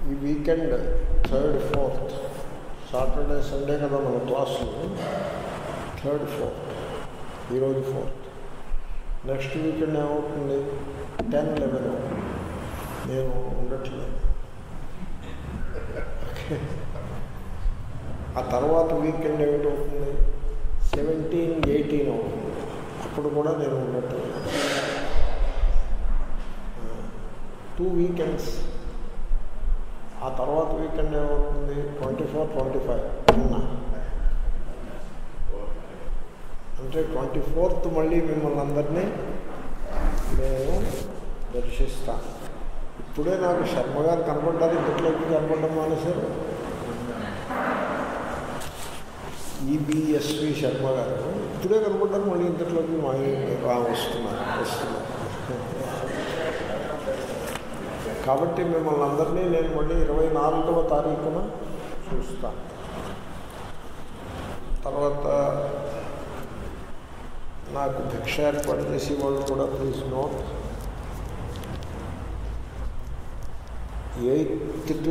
ఈ weekend third fourth Saturday Sunday కదా మన క్లాసులు థర్డ్ ఫోర్త్ ఈరోజు ఫోర్త్ నెక్స్ట్ వీకెండ్ ఏమవుతుంది టెన్ లెవెన్ నేను ఉండట్లేదు ఆ తర్వాత వీకెండ్ ఏమిటవుతుంది సెవెంటీన్ ఎయిటీన్ అవుతుంది అప్పుడు కూడా నేను ఉండట్లేదు టూ వీకెండ్స్ ఆ తర్వాత వీకెండ్ ఏమవుతుంది ట్వంటీ ఫోర్ ట్వంటీ ఫైవ్ నిన్న అంటే ట్వంటీ ఫోర్త్ మళ్ళీ మిమ్మల్ని అందరినీ నేను దర్శిస్తాను ఇప్పుడే నాకు శర్మ గారు కనపడ్డారు ఇంతట్లోకి కనపడడం మానేశారు ఈబిఎస్వి శర్మ గారు ఇప్పుడే కనపడ్డారు మళ్ళీ ఇంతట్లోకి మా రా వస్తున్నారు వస్తున్నారు కాబట్టి మిమ్మల్ని అందరినీ నేను మళ్ళీ ఇరవై నాలుగవ తారీఖున చూస్తాను తర్వాత నాకు భిక్ష ఏర్పాటు చేసి వాళ్ళు కూడా ప్లీజ్ నోట్ ఎయిత్ టు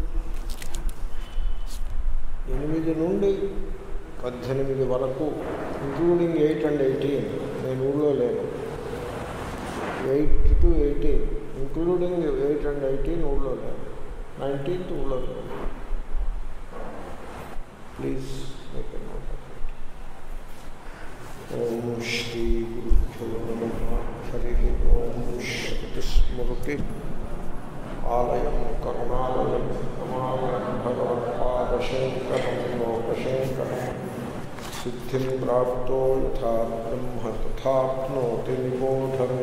ఎనిమిది నుండి పద్దెనిమిది వరకు ఇంక్లూడింగ్ ఎయిట్ అండ్ ఎయిటీన్ నేను ఊళ్ళో లేను eight to eighteen including eight and eighteen ఊళ్ళో లేను నైన్టీన్త్ ఊళ్ళో లేను please make note of it ఓం శ్రీ గురుభ్యో నమ హరి ఓం శక్తి స్మృతి ఆలయం కరుణాలయం నమాలయం భగవత్పాదశంకరం లోకశంకరం సిద్ధిం ప్రాప్తో యథా బ్రహ్మ తథాప్నోతి నిబోధమే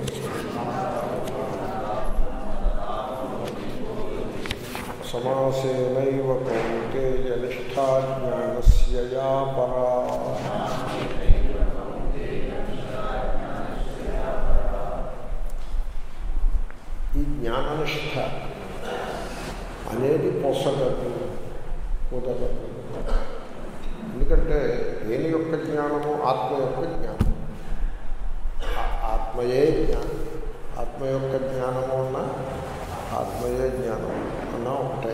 సమాసేనైవ కౌంతేయ నిష్ఠా జ్ఞానస్య యా పరా ఈ జ్ఞాననిష్ట అనేది పొసగదు కుదరదు ఎందుకంటే దేని యొక్క జ్ఞానము ఆత్మ యొక్క జ్ఞానం ఆ- ఆత్మయే జ్ఞానం ఆత్మ యొక్క జ్ఞానము అన్న ఆత్మయే జ్ఞానం అన్న ఒకటే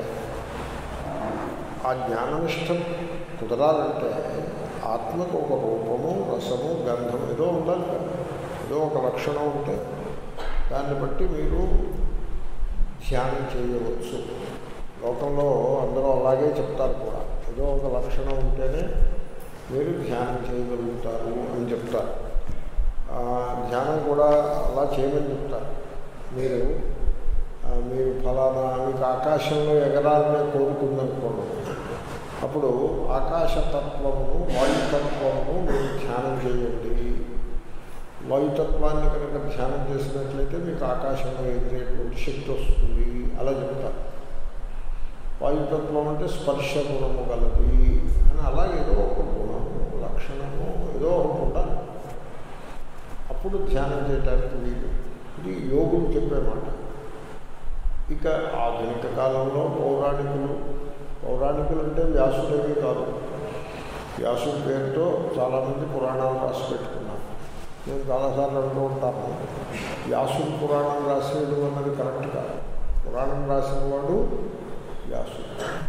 ఆ జ్ఞాననిష్ట కుదరాలంటే ఆత్మకు ఒక రూపము రసము గంధం ఏదో ఉండాలి కదా ఏదో ఒక లక్షణం ఉంటే దాన్ని బట్టి మీరు ధ్యానం చేయవచ్చు లోకంలో అందరూ అలాగే చెప్తారు కూడా ఏదో ఒక లక్షణం ఉంటేనే మీరు ధ్యానం చేయగలుగుతారు అని చెప్తారు ఆ, ధ్యానం కూడా అలా చేయమని చెప్తారు మీరు ఆ, మీరు ఫలానా మీకు ఆకాశంలో ఎగరాలనే కోరుకుందనుకోండి అప్పుడు ఆకాశతత్వమును వాయుతత్వమును మీరు ధ్యానం చేయండి వాయుతత్వాన్ని కనుక ధ్యానం చేసినట్లయితే మీకు ఆకాశంలో ఎగిరేటువంటి శక్తి వస్తుంది అలా చెప్తారు వాయుతత్వం అంటే స్పర్శ గుణము గలది అని అలా ఏదో ఒక గుణము లక్షణము ఏదో ఒకటి ఉండాలి అప్పుడు ధ్యానం చేయడానికి వీలు ఇది యోగులు చెప్పే మాట ఇక ఆధునిక కాలంలో పౌరాణికులు పౌరాణికులు అంటే వ్యాసుడేవి కాదు వ్యాసుడి పేరుతో చాలామంది పురాణాలు రాసి పెట్టుకున్నారు నేను చాలాసార్లు అంటూ ఉంటాను వ్యాసుడు పురాణం రాసేయడం అన్నది కరెక్ట్ కాదు పురాణం రాసిన వాడు వ్యాసుడు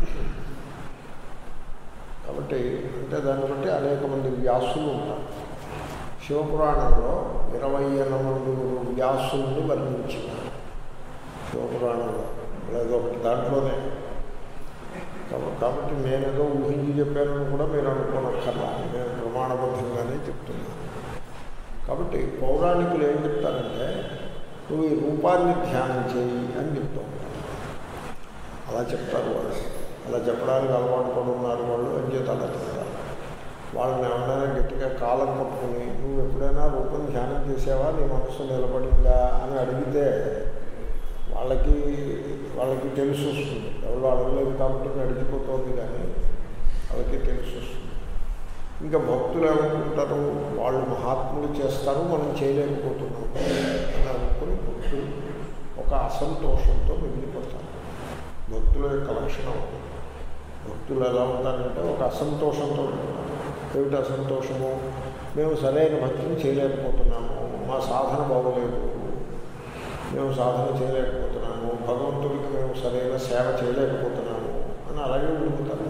కాబట్టి అంటే దాన్ని బట్టి అనేక మంది వ్యాసులు ఉంటారు శివపురాణంలో ఇరవై ఎనిమిది వ్యాసుల్ని వర్ణించినారు శివపురాణంలో లేదో ఒకటి దాంట్లోనే కాబ- కాబట్టి నేనేదో ఊహించి చెప్పానని కూడా మీరు అనుకోనక్కర్లా నేను ప్రమాణబద్ధంగానే చెప్తున్నాను కాబట్టి పౌరాణికులు ఏం చెప్తారంటే నువ్వు ఈ రూపాన్ని ధ్యానం చేయి అని చెప్తూ ఉంటారు అలా చెప్తారు వాళ్ళు అలా చెప్పడానికి అలవాటు పడి ఉన్నారు వాళ్ళు అని చేత అలా చెప్తారు వాళ్ళని ఎవరైనా గట్టిగా కాలం పట్టుకుని నువ్వు ఎప్పుడైనా రూపం ధ్యానం చేసావా నీ మనసు నిలబడిందా అని అడిగితే వాళ్ళకి వాళ్ళకి తెలిసి వస్తుంది ఎవరు అడగలేదు కాబట్టి నడిచిపోతుంది కానీ వాళ్ళకి తెలిసి వస్తుంది ఇంకా భక్తులు ఏమనుకుంటారు వాళ్ళు మహాత్ములు చేస్తారు మనం చేయలేకపోతున్నాం అని అనుకుని భక్తులు ఒక అసంతోషంతో మిగిలిపోతారు భక్తుల యొక్క లక్షణం భక్తులు ఎలా ఉంటారంటే ఒక అసంతోషంతో ఉంటారు ఏమిటి అసంతోషము మేము సరైన భక్తిని చేయలేకపోతున్నాము మా సాధన బాగోలేదు మేము సాధన చేయలేకపోతున్నాము భగవంతుడికి మేము మేము సరైన సేవ చేయలేకపోతున్నాము అని అలాగే ఉండిపోతారు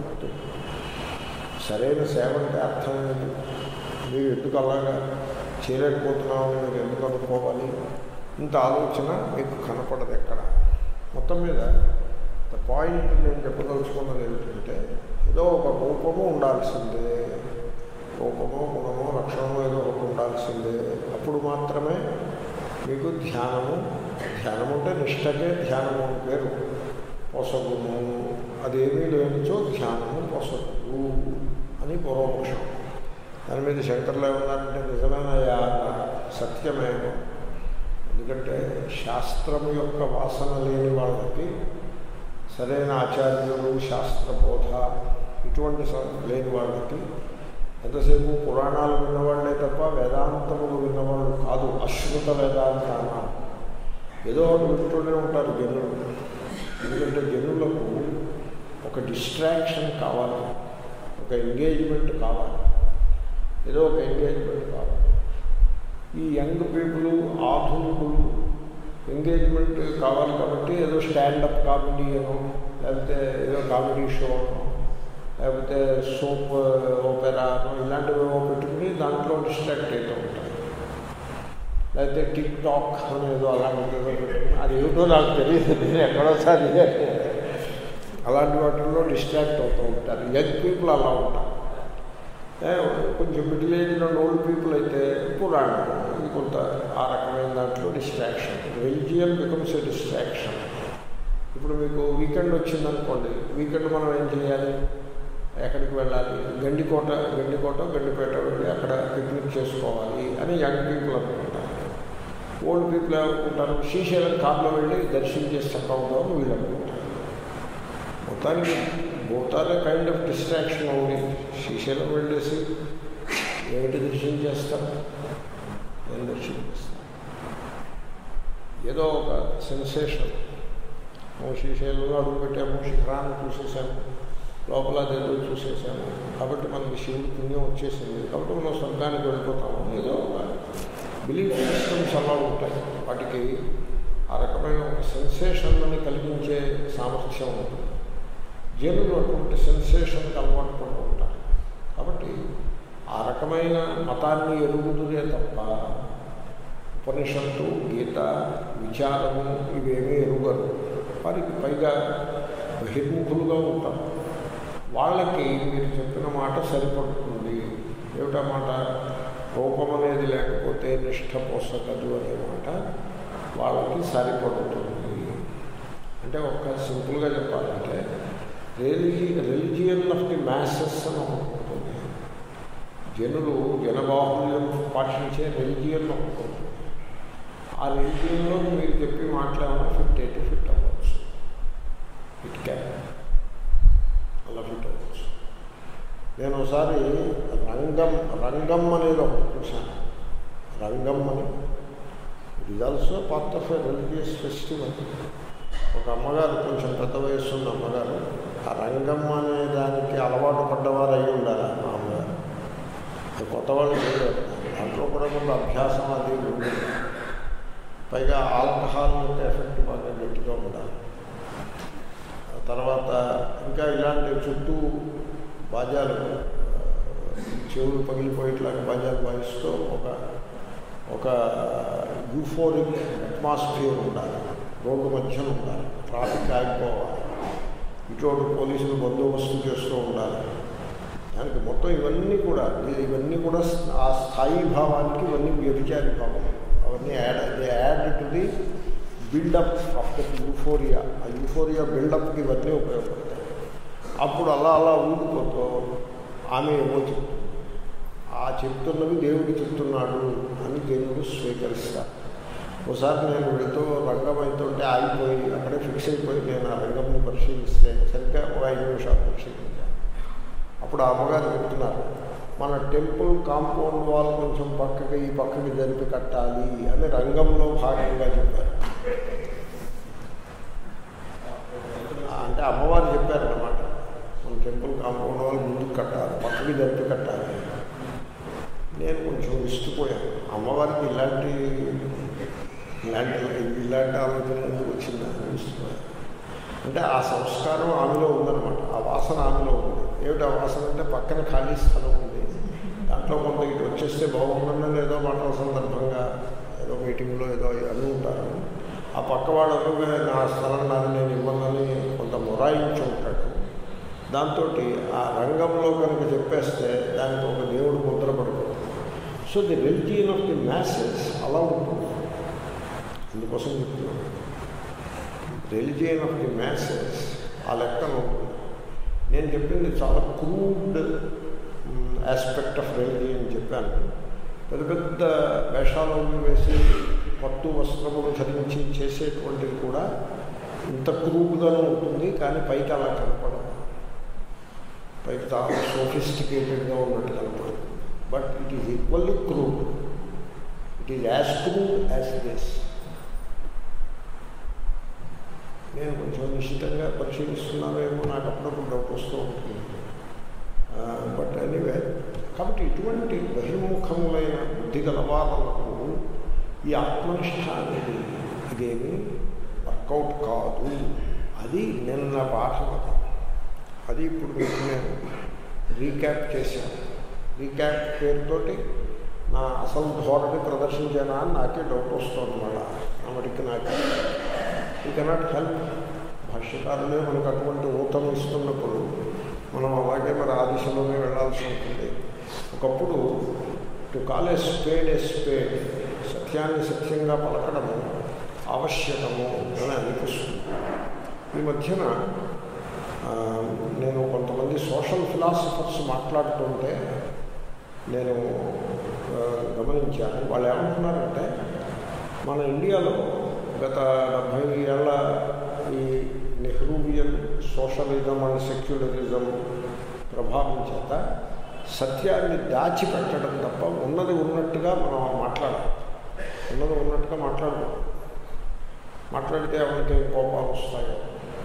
సరైన సేవ అంటే అర్థం ఏంటి మీరు ఎందుకు అలాగా చేయలేకపోతున్నాము మీరు ఎందుకు అనుకోవాలి ఇంత ఆలోచన మీకు కనపడదు ఎక్కడ మొత్తం మీద ద పాయింట్ నేను చెప్పదలుచుకున్నది ఏమిటంటే ఏదో ఒక రూపము ఉండాల్సిందే రూపమో గుణమో లక్షణమో ఏదో ఒకటి ఉండాల్సిందే అప్పుడు మాత్రమే మీకు ధ్యానము ధ్యానం అంటే నిష్టకే ధ్యానము అని పేరు పొసగును అదేమీ లేనిచో ధ్యానము పొసగు అని పూర్వపక్షం దాని మీద శంకర్లు ఏమన్నారంటే నిజమేనయా అన్నారు సత్యమేమో ఎందుకంటే శాస్త్రము యొక్క వాసన లేని వాళ్ళకి సరైన ఆచార్యులు శాస్త్రబోధ ఇటువంటి స- లేని వాళ్ళకి ఎంతసేపు పురాణాలు విన్నవాళ్లే తప్ప వేదాంతములు విన్నవాళ్ళు కాదు అశ్రుత వేదాంతాన ఏదో ఒకటి వింటూనే ఉంటారు జనులు ఎందుకంటే జనులకు ఒక డిస్ట్రాక్షన్ కావాలి ఒక ఎంగేజ్మెంట్ కావాలి ఏదో ఒక ఎంగేజ్మెంట్ కావాలి ఈ యంగ్ పీపుల్ ఆధునికులు ఎంగేజ్మెంట్ కావాలి కాబట్టి ఏదో స్టాండప్ కామెడీ అనో లేకపోతే ఏదో కామెడీ షో అనో లేకపోతే సోప్ ఓపెరా అనో ఇలాంటివి ఏవో పెట్టుకుని దాంట్లో డిస్ట్రాక్ట్ అవుతూ ఉంటారు లేకపోతే టిక్ టాక్ అనేదో అలాంటిది ఏదో పెట్టుకుని అది ఏమిటో నాకు తెలియదు నేను ఎక్కడోసారి అలాంటి వాటిల్లో డిస్ట్రాక్ట్ అవుతూ ఉంటారు యంగ్ పీపుల్ అలా ఉంటారు ఏ, కొంచెం మిడిల్ ఏజ్లో ఓల్డ్ పీపుల్ అయితే పురాణం ఇది కొంత ఆ రకమైన దాంట్లో distraction religion becomes a distraction ఇప్పుడు మీకు వీకెండ్ వచ్చిందనుకోండి వీకెండ్ మనం ఏం చేయాలి ఎక్కడికి వెళ్ళాలి గండికోట గండికోట గండిపేట వెళ్ళి అక్కడ పిక్నిక్ చేసుకోవాలి అని యంగ్ పీపుల్ అనుకుంటారు ఓల్డ్ పీపుల్ ఏమనుకుంటారు శ్రీశైలం కార్లో వెళ్ళి దర్శనం చేసి చక్కవుతామని వీళ్ళు అనుకుంటారు మొత్తానికి భూతాలే కైండ్ ఆఫ్ డిస్ట్రాక్షన్ ఉంది శ్రీశైలం వెళ్ళేసి ఏమిటి దర్శనం చేస్తారు ఏం దర్శనం చేస్తారు ఏదో ఒక సెన్సేషన్ శ్రీశైలంలో అడుగు పెట్టాము శిఖరాన్ని చూసేసాము లోపల అదేదో చూసేసాము కాబట్టి మనకి శివుడి పుణ్యం వచ్చేసింది కాబట్టి మనం స్వర్గానికి వెళ్ళిపోతాము ఏదో ఒక బిలీఫ్ సిస్టమ్స్ అలా ఉంటాయి వాటికి ఆ రకమైన ఒక సెన్సేషన్ని కలిగించే సామర్థ్యం ఉంటుంది జనులు అటువంటి సెన్సేషన్కి అలవాటు పడుతూ ఉంటారు కాబట్టి ఆ రకమైన మతాన్ని ఎరుగుదురే తప్ప ఉపనిషత్తు గీత విచారము ఇవేమీ ఎరుగరు వారికి పైగా బహిర్ముఖులుగా ఉంటారు వాళ్ళకి మీరు చెప్పిన మాట సరిపడుతుంది ఏమిటా మాట రూపం అనేది లేకపోతే నిష్ఠ పోసగదు అనే మాట వాళ్ళకి సరిపడుతుంది అంటే ఒక సింపుల్గా చెప్పాలంటే రిలి రిలిజియన్ ఆఫ్ ది మ్యాసెస్ అని ఒకటి ఉంటుంది జనులు జనబాహుల్యం పాటించే రిలిజియన్ ఒకటి ఉంటుంది ఆ రిలిజియన్లో మీరు చెప్పి మాట్లాడినా ఫిట్ అయితే ఫిట్ అవ్వచ్చు ఇట్ క్యాన్ అలా ఫిట్ అవ్వచ్చు నేను ఒకసారి రంగం రంగం అనేది ఒకటి చూశాను రంగం అని it is also part of a religious festival ఒక అమ్మగారు కొంచెం పెద్ద వయస్సు ఉన్న అమ్మగారు ఆ రంగం అనే దానికి అలవాటు పడ్డవారు అయి ఉండాలి మా అమ్మగారు అది కొత్త వాళ్ళు చేయలేదు దాంట్లో కూడా కొంత అభ్యాసం అది ఉంది పైగా ఆల్కహాల్ యొక్క ఎఫెక్ట్ బాగా గట్టిగా ఉండాలి ఆ తర్వాత ఇంకా ఇలాంటి చుట్టూ బాజాలు చెవులు పగిలిపోయేట్లాగా బాజాలు వాయిస్తూ ఒక ఒక యూఫోరిక్ అట్మాస్ఫియర్ ఉండాలి రోడ్డు మధ్యన ఉండాలి ట్రాఫిక్ ఆగిపోవాలి ఇటువంటి పోలీసులు బందోబస్తు చేస్తూ ఉండాలి దానికి మొత్తం ఇవన్నీ కూడా ఇవన్నీ కూడా ఆ స్థాయి భావానికి ఇవన్నీ వ్యభిచారి భావం అవన్నీ add they add to the buildup of the euphoria ఆ యూఫోరియా బిల్డప్కి ఇవన్నీ ఉపయోగపడతాయి అప్పుడు అలా అలా ఊడిపోతూ ఆమె ఏమో చెప్తుంది ఆ చెప్తున్నవి దేవుడు చెప్తున్నాడు అని దేవుడు స్వీకరిస్తారు ఒకసారి నేను వెళ్తూ రంగం అవుతుంటే ఆగిపోయి అక్కడే ఫిక్స్ అయిపోయి నేను ఆ రంగంని పరిశీలిస్తే సరిగ్గా ఒక ఐదు నిమిషాలు పరిశీలించాను అప్పుడు ఆ అమ్మగారు చెప్తున్నారు మన టెంపుల్ కాంపౌండ్ వాల్ కొంచెం పక్కకి ఈ పక్కకి జరిపి కట్టాలి అని రంగంలో భాగంగా చెప్పారు అంటే అమ్మవారు చెప్పారన్నమాట మన టెంపుల్ కాంపౌండ్ వాల్ ముందుకు కట్టాలి పక్కకి జరిపి కట్టాలి నేను కొంచెం విస్తుపోయాను అమ్మవారికి ఇలాంటి ఇలాంటి ఇలాంటి ఆలోచన ఎందుకు వచ్చిందని విస్తుపోయాను అంటే ఆ సంస్కారం ఆమెలో ఉందన్నమాట ఆ వాసన ఆమెలో ఉంది ఏమిటి ఆ వాసన అంటే పక్కన ఖాళీ స్థలం ఉంది దాంట్లో కొంత ఇటు వచ్చేస్తే బాగుంటుందని ఏదో మాటల సందర్భంగా ఏదో మీటింగ్లో ఏదో అని ఉంటారు ఆ పక్క వాళ్ళకు నా స్థలం నాది నేను ఇవ్వనని కొంత మొరాయించి ఉంటాడు దాంతో ఆ రంగంలో కనుక చెప్పేస్తే దానికి ఒక దేవుడు ముద్ర పడుతుంది so the religion of the masses అలా ఉంటుంది అందుకోసం చెప్తున్నాను రిలిజియన్ ఆఫ్ ది మ్యాసెస్ ఆ లెక్కన ఉంటుంది నేను చెప్పింది చాలా క్రూడ్ ఆస్పెక్ట్ ఆఫ్ రిలిజియన్ చెప్పాను పెద్ద పెద్ద వేషాలు వేసి పట్టు వస్త్రములు ధరించి చేసేటువంటిది కూడా ఇంత క్రూడ్గానే ఉంటుంది కానీ పైకి అలా కనపడదు పైకి చాలా సోఫిస్టికేటెడ్గా ఉన్నట్టు కనపడుతుంది but it is equally crude it is as crude as this నేను కొంచెం నిశ్చితంగా పరిశీలిస్తున్నానేమో నాకు అప్పుడప్పుడు డౌట్ వస్తూ ఉంటుంది బట్ ఎనీవే కాబట్టి ఇటువంటి బహిర్ముఖములైన బుద్ధి గలవాదలకు ఈ ఆత్మనిష్ట అనేది ఇదేమి వర్కౌట్ కాదు అది నిన్న పాఠం అది అది ఇప్పుడు మీకు నేను రీక్యాప్ చేశాను రీక్యాప్ పేరుతోటి నా అసలు ధోరణి ప్రదర్శించానా అని నాకే డౌట్ వస్తుంది మళ్ళా ఆమెటికి నాకే ఈ కెనాట్ హెల్ప్ భాష్యకారులే మనకు అటువంటి ఊతం ఇస్తున్నప్పుడు మనం అలాగే మరి ఆ దిశలోనే వెళ్ళాల్సి ఉంటుంది ఒకప్పుడు to call a spade a spade సత్యాన్ని సత్యంగా పలకడము ఆవశ్యకము అని అనిపిస్తుంది ఈ మధ్యన నేను కొంతమంది సోషల్ ఫిలాసఫర్స్ మాట్లాడుతుంటే నేను గమనించాను వాళ్ళు ఏమంటున్నారంటే మన ఇండియాలో గత డెబ్భై ఏళ్ళ ఈ నెహ్రూవియన్ సోషలిజం అండ్ సెక్యులరిజం ప్రభావం చేత సత్యాన్ని దాచిపెట్టడం తప్ప ఉన్నది ఉన్నట్టుగా మనం మాట్లాడాలి ఉన్నది ఉన్నట్టుగా మాట్లాడకూడదు మాట్లాడితే ఎవరికి కోపాలు వస్తాయో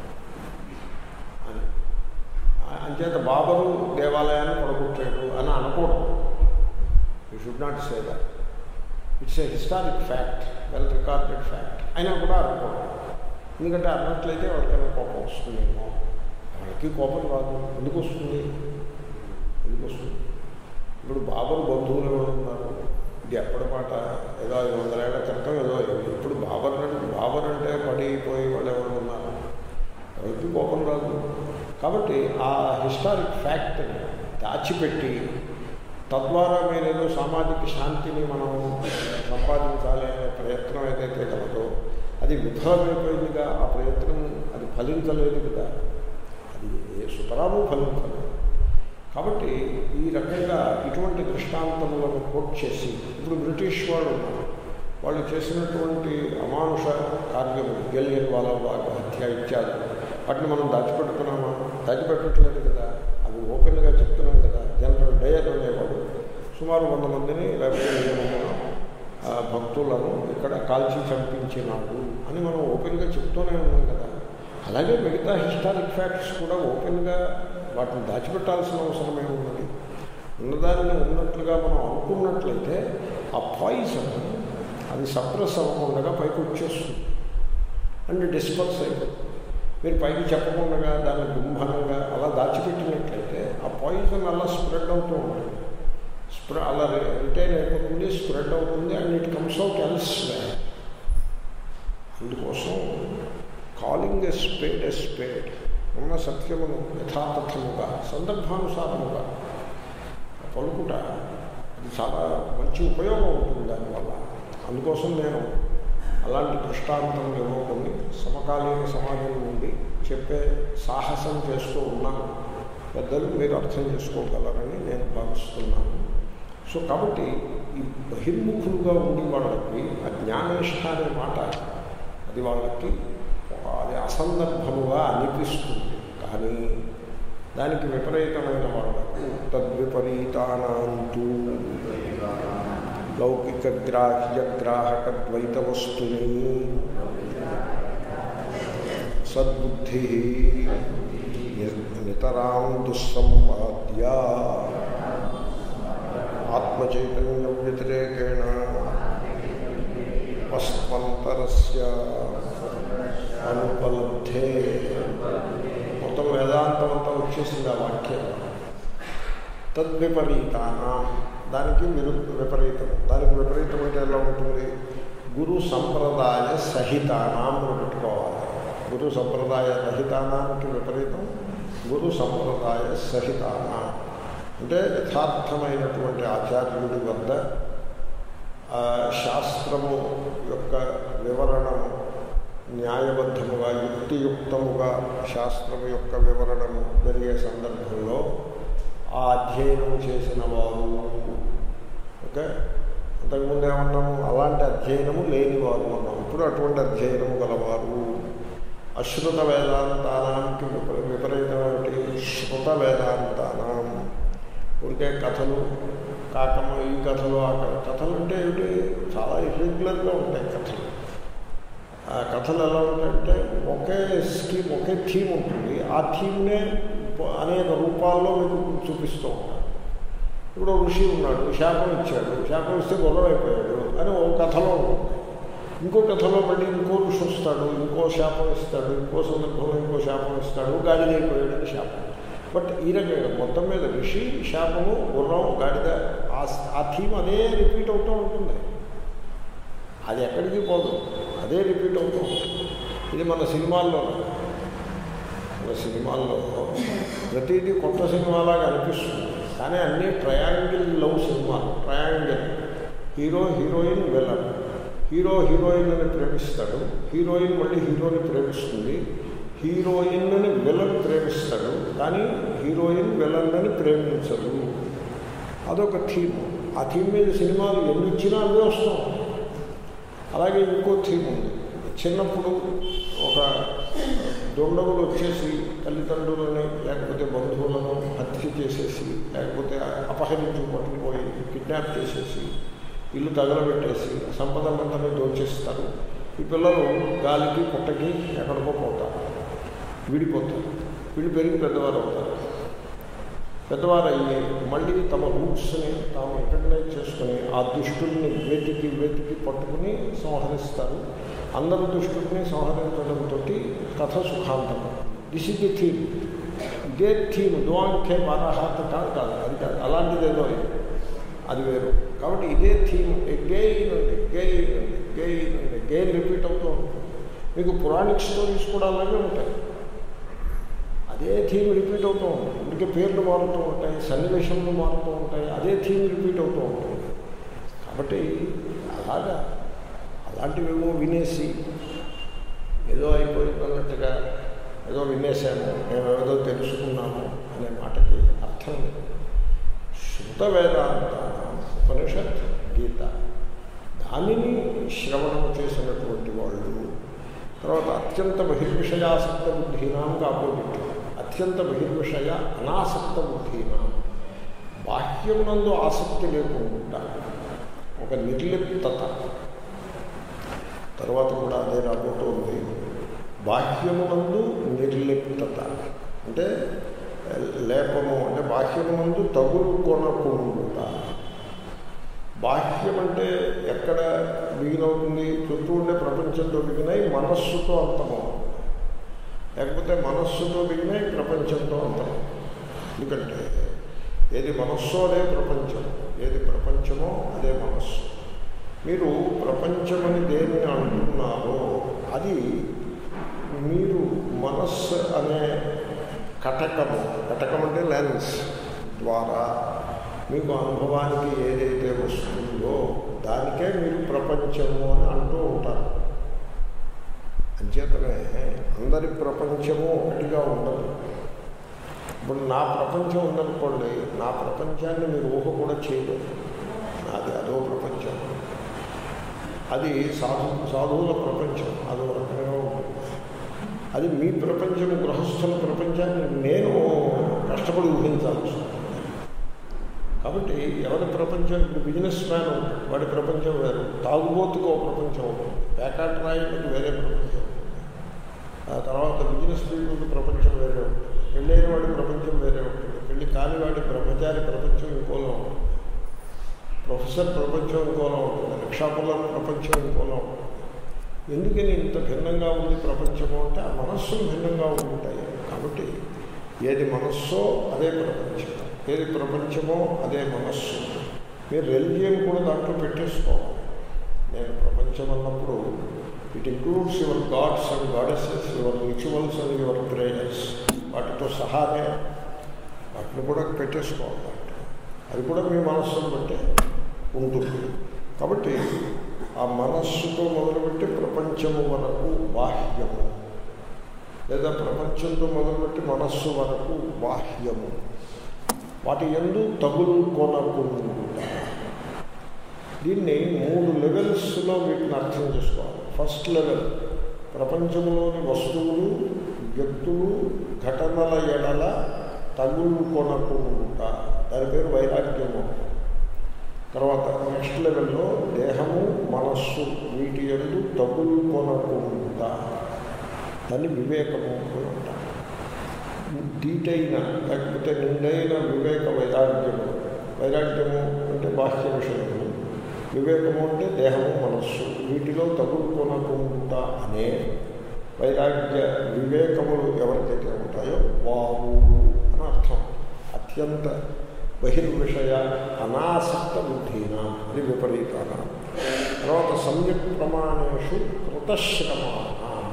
అని అంచేత బాబరు దేవాలయాన్ని పడగొట్టాడు అని అనకూడదు you should not say that it's a historic fact well recorded fact అయినా కూడా అనుకోవడం ఎందుకంటే అన్నట్లయితే వాళ్ళకైనా కోపం వస్తుందేమో వాళ్ళకి కోపం రాదు ఎందుకు వస్తుంది ఎందుకు వస్తుంది ఇప్పుడు బాబరు బంధువులు ఎవరు ఉన్నారు ఇది ఎప్పటి మాట ఏదో ఐదు వందల ఏళ్ల క్రితం ఏదో ఇప్పుడు బాబర్ అంటే బాబర్ అంటే పడిపోయి వాళ్ళు ఎవరు ఉన్నారు ఎవరికి కోపం రాదు కాబట్టి ఆ హిస్టారిక్ ఫ్యాక్ట్ని దాచిపెట్టి తద్వారా మీరేదో సామాజిక శాంతిని మనం సంపాదించాలి అనే ప్రయత్నం ఏదైతే కలదో అది విఫలమైపోయిందిగా ఆ ప్రయత్నం అది ఫలించలేదు కదా అది సుతరాము ఫలించలేదు కాబట్టి ఈ రకంగా ఇటువంటి దృష్టాంతములను కోట్ చేసి ఇప్పుడు బ్రిటిష్ వాళ్ళు ఉన్నారు వాళ్ళు చేసినటువంటి అమానుష కార్యములు గెలియన్ వాళ్ళ బాగా హత్య ఇత్యాది వాటిని మనం దాచిపెడుతున్నామా దాచిపెట్టట్లేదు కదా అవి ఓపెన్గా చెప్తున్నాం కదా జనరల్ డయర్ అనేవాడు సుమారు వంద మందిని లేకపోతే వెయ్యి మందిని భక్తులను ఇక్కడ కాల్చి చంపించినాడు అని మనం ఓపెన్గా చెప్తూనే ఉన్నాం కదా అలాగే మిగతా హిస్టారిక్ ఫ్యాక్ట్స్ కూడా ఓపెన్గా వాటిని దాచిపెట్టాల్సిన అవసరమే ఉన్నది ఉన్నదాన్ని ఉన్నట్లుగా మనం అనుకున్నట్లయితే ఆ పాయిజన్ అది సప్రెస్ అవ్వకుండా పైకి వచ్చేస్తుంది అండ్ డిస్పర్స్ అయిపోతుంది మీరు పైకి చెప్పకుండా దాన్ని గుంభనంగా అలా దాచిపెట్టినట్లయితే ఆ పాయిజన్ అలా స్ప్రెడ్ అవుతూ ఉంటుంది స్ప్రె అలా రిటైన్ అయిపోతుంది స్ప్రెడ్ అవుతుంది and it comes out else అందుకోసం calling a spade a spade ఉన్న సత్యమును యథాతథముగా సందర్భానుసారముగా పలుకుట అది చాలా మంచి ఉపయోగం ఉంటుంది దానివల్ల అందుకోసం నేను అలాంటి దృష్టాంతములు ఏవో కొన్ని సమకాలీన సమాజం నుండి చెప్పే సాహసం చేస్తూ ఉన్నాను పెద్దలు మీరు అర్థం చేసుకోగలరని నేను భావిస్తున్నాను సో కాబట్టి ఈ బహిర్ముఖులుగా ఉండి వాళ్ళకి ఆ జ్ఞానేష్ట అనే మాట అది వాళ్ళకి అది అసందర్భముగా అనిపిస్తుంది కానీ దానికి విపరీతమైన వాళ్ళకు తద్విపరీతానంతూ లౌకిక గ్రాహ్య గ్రాహక ద్వైత వస్తుని సద్బుద్ధి నితరాం దుస్సంపాద్య ఆత్మచైతన్య వ్యతిరేకేణ వస్వంతరస్య అనుపలబ్ధే మొత్తం వేదాంతం అంతా వచ్చేసింది ఆ వాక్యం తద్విపరీతానం దానికి విరు విపరీతం దానికి విపరీతం అంటే ఎలా ఉంటుంది గురు సంప్రదాయ సహితానాం అని పెట్టుకోవాలి గురు సంప్రదాయ రహితానానికి విపరీతం గురు సంప్రదాయ సహితానా అంటే యథార్థమైనటువంటి ఆచార్యుడి వద్ద ఆ శాస్త్రము యొక్క వివరణము న్యాయబద్ధముగా యుక్తియుక్తముగా శాస్త్రము యొక్క వివరణము జరిగే సందర్భంలో ఆ అధ్యయనం చేసిన వారు ఓకే అంతకుముందు ఏమన్నాము అలాంటి అధ్యయనము లేనివారు అన్నాం ఇప్పుడు అటువంటి అధ్యయనము గలవారు అశ్రుత వేదాంతానానికి విప విపరీతమైన శృత వేదాంతానం ఊరికే కథలు కాకమ్మ ఈ కథలు ఆ కథ- కథలు అంటే ఏమిటి చాలా ఇర్రెగ్యులర్గా ఉంటాయి కథలు ఆ కథలు ఎలా ఉంటాయంటే ఒకే స్కీమ్ ఒకే థీమ్ ఉంటుంది ఆ థీమ్నే అనేక రూపాల్లో మీకు చూపిస్తూ ఉంటారు ఇప్పుడు ఒక ఋషి ఉన్నాడు శాపం ఇచ్చాడు శాపం ఇస్తే గొడవ అయిపోయాడు అని ఒక కథలో ఉంటుంది ఇంకో కథలో మళ్ళీ ఇంకో ఋషి వస్తాడు ఇంకో శాపం ఇస్తాడు ఇంకో సందర్భంలో ఇంకో శాపం ఇస్తాడు గాడిద అయిపోయాడు అని శాపం బట్ ఈ రకంగా మొత్తం మీద ఋషి శాపము గుర్రం గాడిద ఆ ఆ థీమ్ అదే రిపీట్ అవుతూ ఉంటుంది అది ఎక్కడికి పోదు అదే రిపీట్ అవుతూ ఉంటుంది ఇది మన సినిమాల్లో మన సినిమాల్లో ప్రతిదీ కొత్త సినిమాలాగా అనిపిస్తుంది కానీ అన్నీ ట్రయాంగిల్ లవ్ సినిమాలు triangle hero heroine villain hero హీరోయిన్ని ప్రేమిస్తాడు హీరోయిన్ మళ్ళీ హీరోని ప్రేమిస్తుంది హీరోయిన్ని విలన్ ప్రేమిస్తాడు కానీ హీరోయిన్ విలన్ని ప్రేమించదు అదొక థీమ్ ఆ థీమ్ మీద సినిమాలు ఎన్ని ఇచ్చినా అవే వస్తూ ఉంటాయి అలాగే ఇంకో థీమ్ ఉంది చిన్నప్పుడు ఒక దొండగులు వచ్చేసి తల్లిదండ్రులని లేకపోతే బంధువులను హత్య చేసేసి లేకపోతే అపహరించి పట్టుకుపోయి కిడ్నాప్ చేసేసి ఇల్లు తగలబెట్టేసి సంపదలంతా దోచేస్తారు ఈ పిల్లలు గాలికి పుట్టకి ఎక్కడికో పోతారు విడిపోతారు వీళ్ళు పెరిగి పెద్దవారు అవుతారు పెద్దవారు అయ్యి మళ్ళీ తమ రూట్స్ని తాము రికగ్నైజ్ చేసుకుని ఆ దుష్టుల్ని వెతికి వెతికి పట్టుకుని సంహరిస్తారు అందరు దుష్టుల్ని సంహరించడంతో కథ సుఖాంతం దిస్ ఇస్ ది థీమ్ ఇదే థీమ్ దోంఖే బారాహాత కాదు కాదు అది కాదు అలాంటిది ఏదో ఇది. అది వేరు కాబట్టి ఇదే థీమ్ గెయిన్ ఉంది గెయిన్ ఉంది గెయిన్ ఉంది గెయిన్ రిపీట్ అవుతూ ఉంటుంది మీకు పురాణిక్ స్టోరీస్ కూడా అలాగే ఉంటాయి అదే థీమ్ రిపీట్ అవుతూ ఉంటుంది ఇప్పటికే పేర్లు మారుతూ ఉంటాయి సన్నివేశంలో మారుతూ ఉంటాయి అదే థీమ్ రిపీట్ అవుతూ ఉంటుంది కాబట్టి అలాగా అలాంటివేమో వినేసి ఏదో అయిపోయింది అన్నట్టుగా ఏదో వినేసాము మేము ఏదో తెలుసుకున్నాము అనే మాటకి అర్థం లేదు శృత వేదాంత ఉపనిషత్ గీత దానిని శ్రవణం చేసినటువంటి వాళ్ళు తర్వాత అత్యంత బహిర్విషయాసక్త బుద్ధీనాంకి ఆపోజిట్ అత్యంత బహిర్విషయ అనాసక్త బుద్ధీనాం బాహ్యమునందు ఆసక్తి లేకుండా ఒక నిర్లిప్తత తర్వాత కూడా అదే రాబోతోంది బాహ్యమునందు నిర్లిప్తత అంటే లేపము అంటే బాహ్యమునందు తగులు కొనకుండా బాహ్యం అంటే ఎక్కడ బిగిన్ అవుతుంది చుట్టూ ఉండే ప్రపంచంతో బిగినై మనస్సుతో అంతమవుతుంది లేకపోతే మనస్సుతో బిగినై ప్రపంచంతో అంతం ఎందుకంటే ఏది మనస్సో అదే ప్రపంచం ఏది ప్రపంచమో అదే మనస్సు మీరు ప్రపంచమని దేనిని అంటున్నారో అది మీరు మనస్సు అనే కటకము కటకం అంటే లెన్స్ ద్వారా మీకు అనుభవానికి ఏదైతే వస్తుందో దానికే మీరు ప్రపంచము అని అంటూ ఉంటారు అంచేతనే అందరి ప్రపంచము ఒకటిగా ఉండదు ఇప్పుడు నా ప్రపంచం ఉందనుకోండి నా ప్రపంచాన్ని మీరు ఊహ కూడా చేయలేదు నాది అదో ప్రపంచం అది సాధు సాధువుల ప్రపంచం అదో రకంగా ఉంటుంది అది మీ ప్రపంచం గృహస్థుల ప్రపంచాన్ని నేను కష్టపడి ఊహించాల్సి ఉంటుంది కాబట్టి ఎవరి ప్రపంచం ఇప్పుడు బిజినెస్ మ్యాన్ ఉంటాడు వాడి ప్రపంచం వేరు తాగుబోతుకు ఒక ప్రపంచం ఉంటుంది ప్యాకాట్ రాయలకు వేరే ప్రపంచం ఉంటుంది ఆ తర్వాత బిజినెస్ ఫీల్డ్ ప్రపంచం వేరే ఉంటుంది పెళ్ళైన వాడి ప్రపంచం వేరే ఉంటుంది పెళ్ళి కాని వాడి బ్రహ్మచారి ప్రపంచం ఇంకోలా ఉంటుంది ప్రొఫెసర్ ప్రపంచం ఇంకోలా ఉంటుంది రిక్షాపుల్ల ప్రపంచం ఇంకోలా ఉంటుంది ఎందుకని ఇంత భిన్నంగా ఉంది ప్రపంచము అంటే ఆ మనస్సులు భిన్నంగా ఉంటాయి కాబట్టి ఏది మనస్సో అదే ప్రపంచం ఏది ప్రపంచమో అదే మనస్సు మీరు రెలిజియన్ కూడా దాంట్లో పెట్టేసుకోవాలి నేను ప్రపంచం అన్నప్పుడు it includes your gods and goddesses your rituals and your prayers వాటితో సహానే వాటిని కూడా పెట్టేసుకోవాలి దాంట్లో అది కూడా మీ మనస్సును బట్టి ఉంటుంది కాబట్టి ఆ మనస్సుతో మొదలుపెట్టి ప్రపంచము వరకు బాహ్యము లేదా ప్రపంచంతో మొదలుపెట్టి మనస్సు వరకు బాహ్యము వాటి ఎందు తగులు కొనకుండా దీన్ని మూడు లెవెల్స్లో వీటిని అర్థం చేసుకోవాలి ఫస్ట్ లెవెల్ ప్రపంచంలోని వస్తువులు వ్యక్తులు ఘటనల ఎడల తగులు కొనకుండా దాని పేరు వైరాగ్యము తర్వాత నెక్స్ట్ లెవెల్లో దేహము మనస్సు వీటి ఎందు తగులు కొనకుండా దాన్ని వివేకము అని అంటారు దీటైన లేకపోతే నిండైన వివేక వైరాగ్యము వైరాగ్యము అంటే బాహ్య విషయము వివేకము అంటే దేహము మనస్సు వీటిలో తగులుకొనకుండా అనే వైరాగ్య వివేకములు ఎవరికైతే ఉంటాయో వారు అని అర్థం అత్యంత బహిర్విషయ అనాసక్త బుద్ధిన అది విపరీతాన తర్వాత సమ్యక్ ప్రమాణేషు కృతశ్రమాణ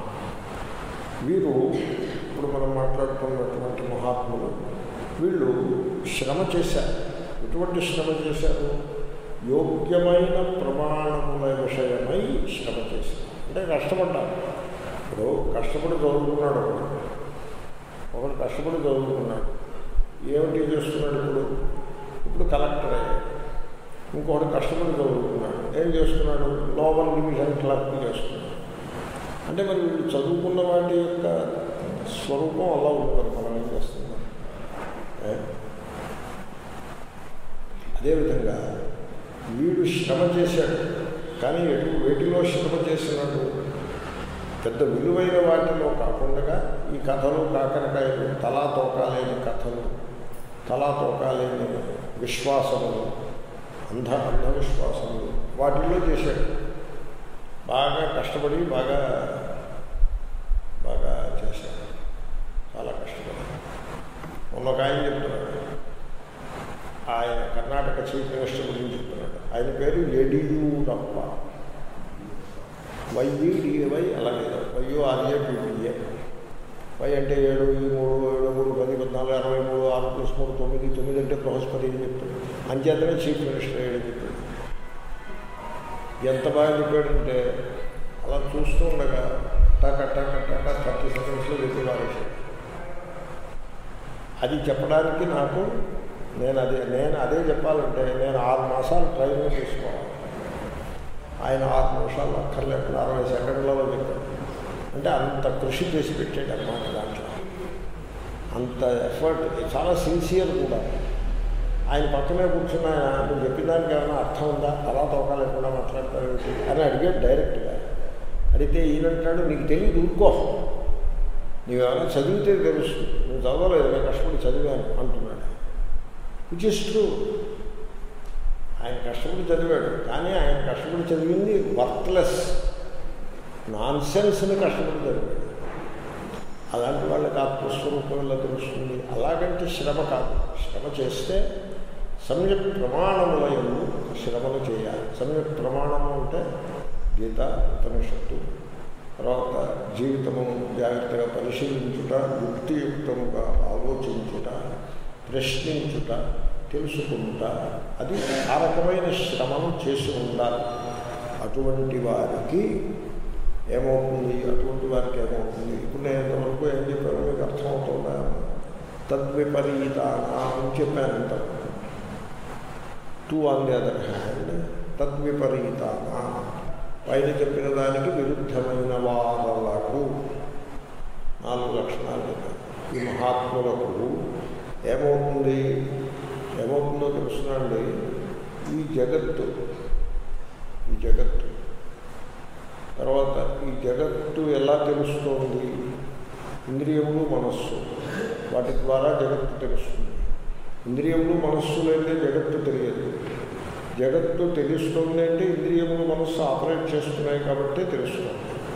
వీరు ఇప్పుడు మనం మాట్లాడుతున్నటువంటి మహాత్ములు వీళ్ళు శ్రమ చేశారు ఎటువంటి శ్రమ చేశారు యోగ్యమైన ప్రమాణముల విషయమై శ్రమ చేశారు అంటే కష్టపడ్డారు ఇప్పుడు కష్టపడి చదువుకున్నాడు ఒకడు ఒకడు కష్టపడి చదువుకున్నాడు ఏమిటి చేస్తున్నాడు ఇప్పుడు ఇప్పుడు కలెక్టర్ అయ్యాడు ఇంకొకటి కష్టపడి చదువుకున్నాడు ఏం చేస్తున్నాడు లోవల్ డివిజన్ క్లర్క్ చేస్తున్నాడు అంటే మరి వీళ్ళు చదువుకున్న వాటి యొక్క స్వరూపం అలా ఉంటుంది మనం ఏం చేస్తున్నాం ఏ? అదేవిధంగా వీడు శ్రమ చేశాడు కానీ ఎటు వేటిలో శ్రమ చేసినాడు పెద్ద విలువైన వాటిలో కాకుండా ఈ కథలు కాకరకాయలు తలా తోకాలేని కథలు తలా తోకాలేని విశ్వాసములు అంధ అంధవిశ్వాసములు వాటిల్లో చేశాడు బాగా కష్టపడి బాగా బాగా చేశాడు చాలా కష్టపడి మొన్న ఒక ఆయన చెప్తున్నాడు ఆయన కర్ణాటక చీఫ్ మినిస్టర్ గురించి చెప్తున్నాడు ఆయన పేరు యడియూరప్ప వైఈడివై అలాగే వైయో ఆర్ఏ పీపీఏ వై అంటే ఏడు ఈ మూడు ఏడు మూడు పది పద్నాలుగు అరవై మూడు ఆరు ప్లస్ మూడు తొమ్మిది తొమ్మిది అంటే బృహస్పతి అని చెప్తాడు అంచేతనే చీఫ్ మినిస్టర్ అయ్యాడని చెప్పాడు ఎంత బాగా చెప్పాడంటే అలా చూస్తూ ఉండగా టక టక టక థర్టీ సెకండ్స్లో చెప్పి వారేశాడు అది చెప్పడానికి నాకు నేను అదే నేను అదే చెప్పాలంటే నేను ఆరు మాసాలు ట్రైనింగ్ తీసుకోవాలి ఆయన ఆరు నిమిషాలు అక్కర్లేకుండా అరవై సెకండ్లలో చెప్పాడు అంటే అంత కృషి చేసి పెట్టాడు అన్నమాట దాంట్లో అంత ఎఫర్ట్ చాలా సిన్సియర్ కూడా ఆయన పక్కనే కూర్చున్న ఆయన నువ్వు చెప్పిన దానికి ఏమైనా అర్థం ఉందా అలా తోకాలేకుండా మాట్లాడతారేమిటి అని అడిగాడు డైరెక్ట్గా అడిగితే ఈయనంటాడు నీకు తెలియదు ఊరుకో నీవేమైనా చదివితే తెలుస్తుంది నువ్వు చదవలేదు నేను కష్టపడి చదివాను అంటున్నాడు విచ్ ఇస్ ట్రూ ఆయన కష్టపడి చదివాడు కానీ ఆయన కష్టపడి చదివింది వర్త్లెస్ నాన్ సెన్స్ని కష్టపడి చదివాడు అలాంటి వాళ్ళకి ఆత్మస్వరూపం ఇలా తెలుస్తుంది అలాగంటే శ్రమ కాదు శ్రమ చేస్తే సమ్యక్ ప్రమాణముల ఎందు శ్రమను చేయాలి సమ్యక్ ప్రమాణము అంటే గీత ఉపనిషత్తు తర్వాత జీవితము జాగ్రత్తగా పరిశీలించుట యుక్తియుక్తముగా ఆలోచించుట ప్రశ్నించుట తెలుసుకుంట అది ఆ రకమైన శ్రమను చేసి ఉండాలి అటువంటి వారికి ఏమవుతుంది అటువంటి వారికి ఏమవుతుంది ఇప్పుడు నేను ఇంతవరకు ఏం చెప్పాను మీకు అర్థమవుతుందా తద్విపరీత అని చెప్పాను ఇంత too on the other hand తద్విపరీత పైన చెప్పిన దానికి విరుద్ధమైన వాదలకు నాలుగు లక్షణాలు చెప్పాను ఈ మహాత్ములకు ఏమవుతుంది ఏమవుతుందో తెలుసునండి ఈ జగత్తు ఈ జగత్తు తర్వాత ఈ జగత్తు ఎలా తెలుస్తోంది ఇంద్రియములు మనస్సు వాటి ద్వారా జగత్తు తెలుస్తుంది ఇంద్రియములు మనస్సు లేదే జగత్తు తెలియదు జగత్తు తెలుస్తుంది అంటే ఇంద్రియములు మనస్సు ఆపరేట్ చేస్తున్నాయి కాబట్టి తెలుస్తుంది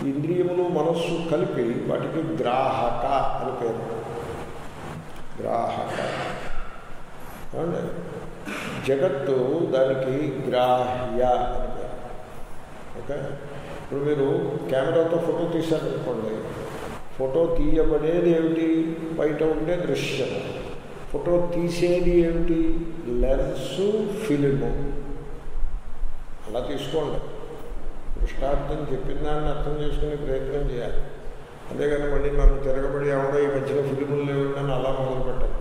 ఇంద్రియములు మనస్సు కలిపి వాటికి గ్రాహక అని పేరు గ్రాహక ఏమండి జగత్తు దానికి గ్రాహ్య అని పేరు ఓకే ఇప్పుడు మీరు కెమెరాతో ఫోటో తీశారనుకోండి ఫోటో తీయబడేది ఏమిటి బయట ఉండే దృశ్యము ఫోటో తీసేది ఏమిటి లెన్సు ఫిలిము అలా తీసుకోండి దృష్టార్థం చెప్పిన దాన్ని అర్థం చేసుకునే ప్రయత్నం చేయాలి అంతేగాని మళ్ళీ నన్ను తిరగబడి ఎవడో ఈ మధ్యన ఫిలిములు లేవు అని అలా మొదలు పెట్టాలి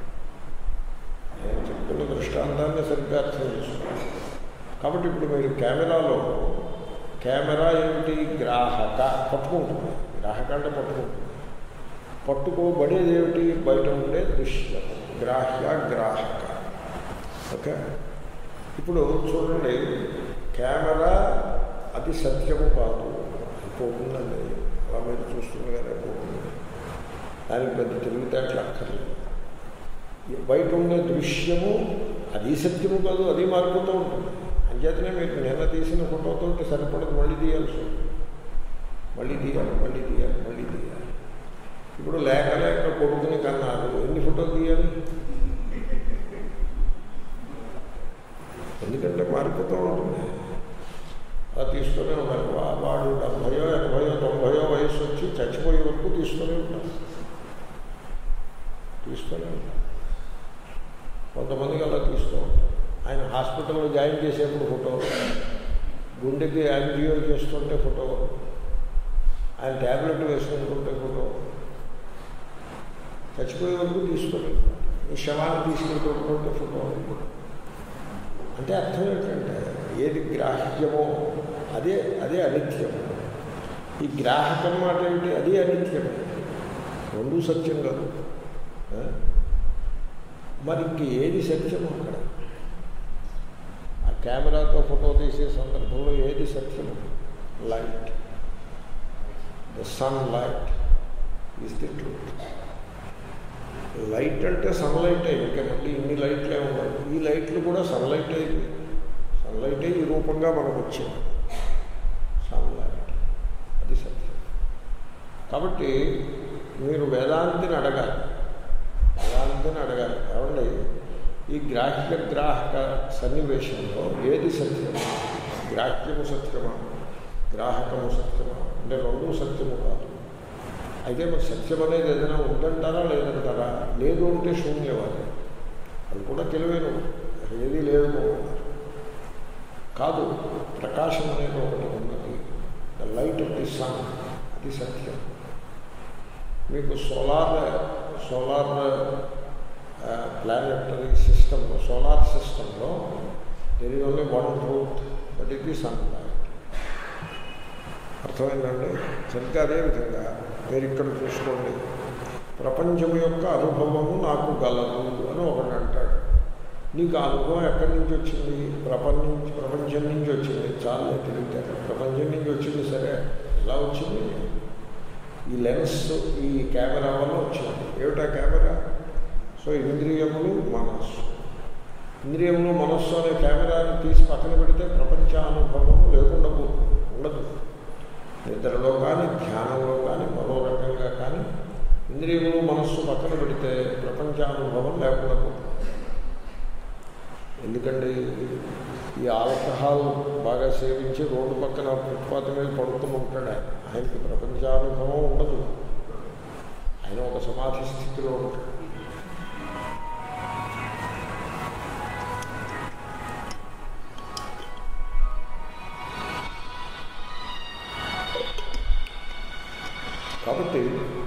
నేను చెప్పిన దృష్టాంతాన్ని సరిగ్గా అర్థం చేసుకోవాలి కాబట్టి ఇప్పుడు మీరు కెమెరాలో కెమెరా ఏమిటి గ్రాహక పట్టుకుంటుంది గ్రాహక అంటే పట్టుకుంటుంది పట్టుకోబడేది ఏమిటి బయట ఉండే దృశ్యం గ్రాహ్య గ్రాహక ఓకే ఇప్పుడు చూడండి కెమెరా అది సత్యము కాదు అది పోతుందండి అలా మీరు చూస్తుంది కదా పోతుంది దానికి పెద్ద తెలివితేటలు అక్కర్లేదు బయట ఉండే దృశ్యము అది సత్యము కాదు అది మారిపోతూ ఉంటుంది అంచేతనే మీకు నిన్న తీసిన ఫోటోతో సరిపడదు మళ్ళీ తీయాల్సి ఉంటుంది మళ్ళీ తీయాలి మళ్ళీ తీయాలి మళ్ళీ తీయాలి ఇప్పుడు లేక లేక కొడుకుని కన్నారు ఎన్ని ఫోటోలు తీయాలి ఎందుకంటే మారిపోతూ ఉంటుంది అలా తీసుకొని ఉండాలి వా- వాడు డెబ్భయో ఎనభయో తొంభయో వయసు వచ్చి చచ్చిపోయే వరకు తీసుకొని ఉంటారు తీసుకొని ఉంటారు కొంతమందికి అలా తీస్తూ ఉంటారు ఆయన హాస్పిటల్లో జాయిన్ చేసేప్పుడు ఫోటో గుండెకి యాంజియో చేస్తుంటే ఫోటో ఆయన ట్యాబ్లెట్ వేసుకుంటుంటే ఫోటో చచ్చిపోయే వరకు తీసుకొని ఈ శవాన్ని తీసుకెళ్ళిపోతుంటే ఫోటో అంటే అర్థం ఏంటంటే ఏది గ్రాహ్యమో అదే అదే అనిత్యం ఈ గ్రాహకం మాట ఏమిటి అది అనిత్యం రెండూ సత్యం కాదు ఆ? మరి ఇంక ఏది సత్యం అక్కడ ఆ కెమెరాతో ఫోటో తీసే సందర్భంలో ఏది సత్యము light the sun light is the truth light అంటే సన్లైట్ ఇంకా మళ్ళీ ఇన్ని లైట్లే ఉన్నాయి ఈ లైట్లు కూడా సన్లైట్ అయింది సన్లైట్ ఈ రూపంగా మనకు వచ్చింది సన్లైట్ అది సత్యం కాబట్టి మీరు వేదాంతిని అడగాలి వేదాంతిని అడగాలి ఏమండి ఈ గ్రాహ్య గ్రాహక సన్నివేశంలో ఏది సత్యం గ్రాహ్యము సత్యమా గ్రాహకము సత్యమా అంటే రెండూ సత్యము కాదు అయితే మరి సత్యం అనేది ఏదైనా ఉందంటారా లేదంటారా లేదు అంటే శూన్యవాది అది కూడా తెలివేను ఏది లేదు కాదు ప్రకాశం అనేది ఒకటి ఉన్నది the light of the sun అది సత్యం మీకు సోలార్ సోలార్ ప్లానెటరీ సిస్టంలో సోలార్ సిస్టంలో there is only one truth that is the sun light అర్థమైందండి సరిగ్గా అదేవిధంగా మీరు ఇక్కడ చూసుకోండి ప్రపంచం యొక్క అనుభవము నాకు గలదు అని ఒకటి అంటాడు నీకు ఆ అనుభవం ఎక్కడి నుంచి వచ్చింది ప్రపంచం ప్రపంచం నుంచి వచ్చింది చాలా తెలియదు ప్రపంచం నుంచి వచ్చింది సరే ఎలా వచ్చింది ఈ లెన్స్ ఈ కెమెరా వల్ల వచ్చింది ఏమిటా కెమెరా సో ఇంద్రియములు మనస్సు ఇంద్రియములు మనస్సు అనే కెమెరాని తీసి పక్కన పెడితే ప్రపంచానుభవం లేకుండా పోతుంది ఉండదు నిద్రలో కానీ ధ్యానంలో కానీ మరో రకంగా కానీ ఇంద్రియములు మనస్సు పక్కన పెడితే ప్రపంచానుభవం లేకుండా పోతుంది ఎందుకంటే ఈ ఆల్కహాల్ బాగా సేవించి రోడ్డు పక్కన ఫుట్పాత్ మీద పడుతూ ఉంటాడు ఆయన ఆయనకి ప్రపంచానుభవం ఉండదు ఆయన ఒక సమాధి స్థితిలో ఉంటాడు కాబట్టి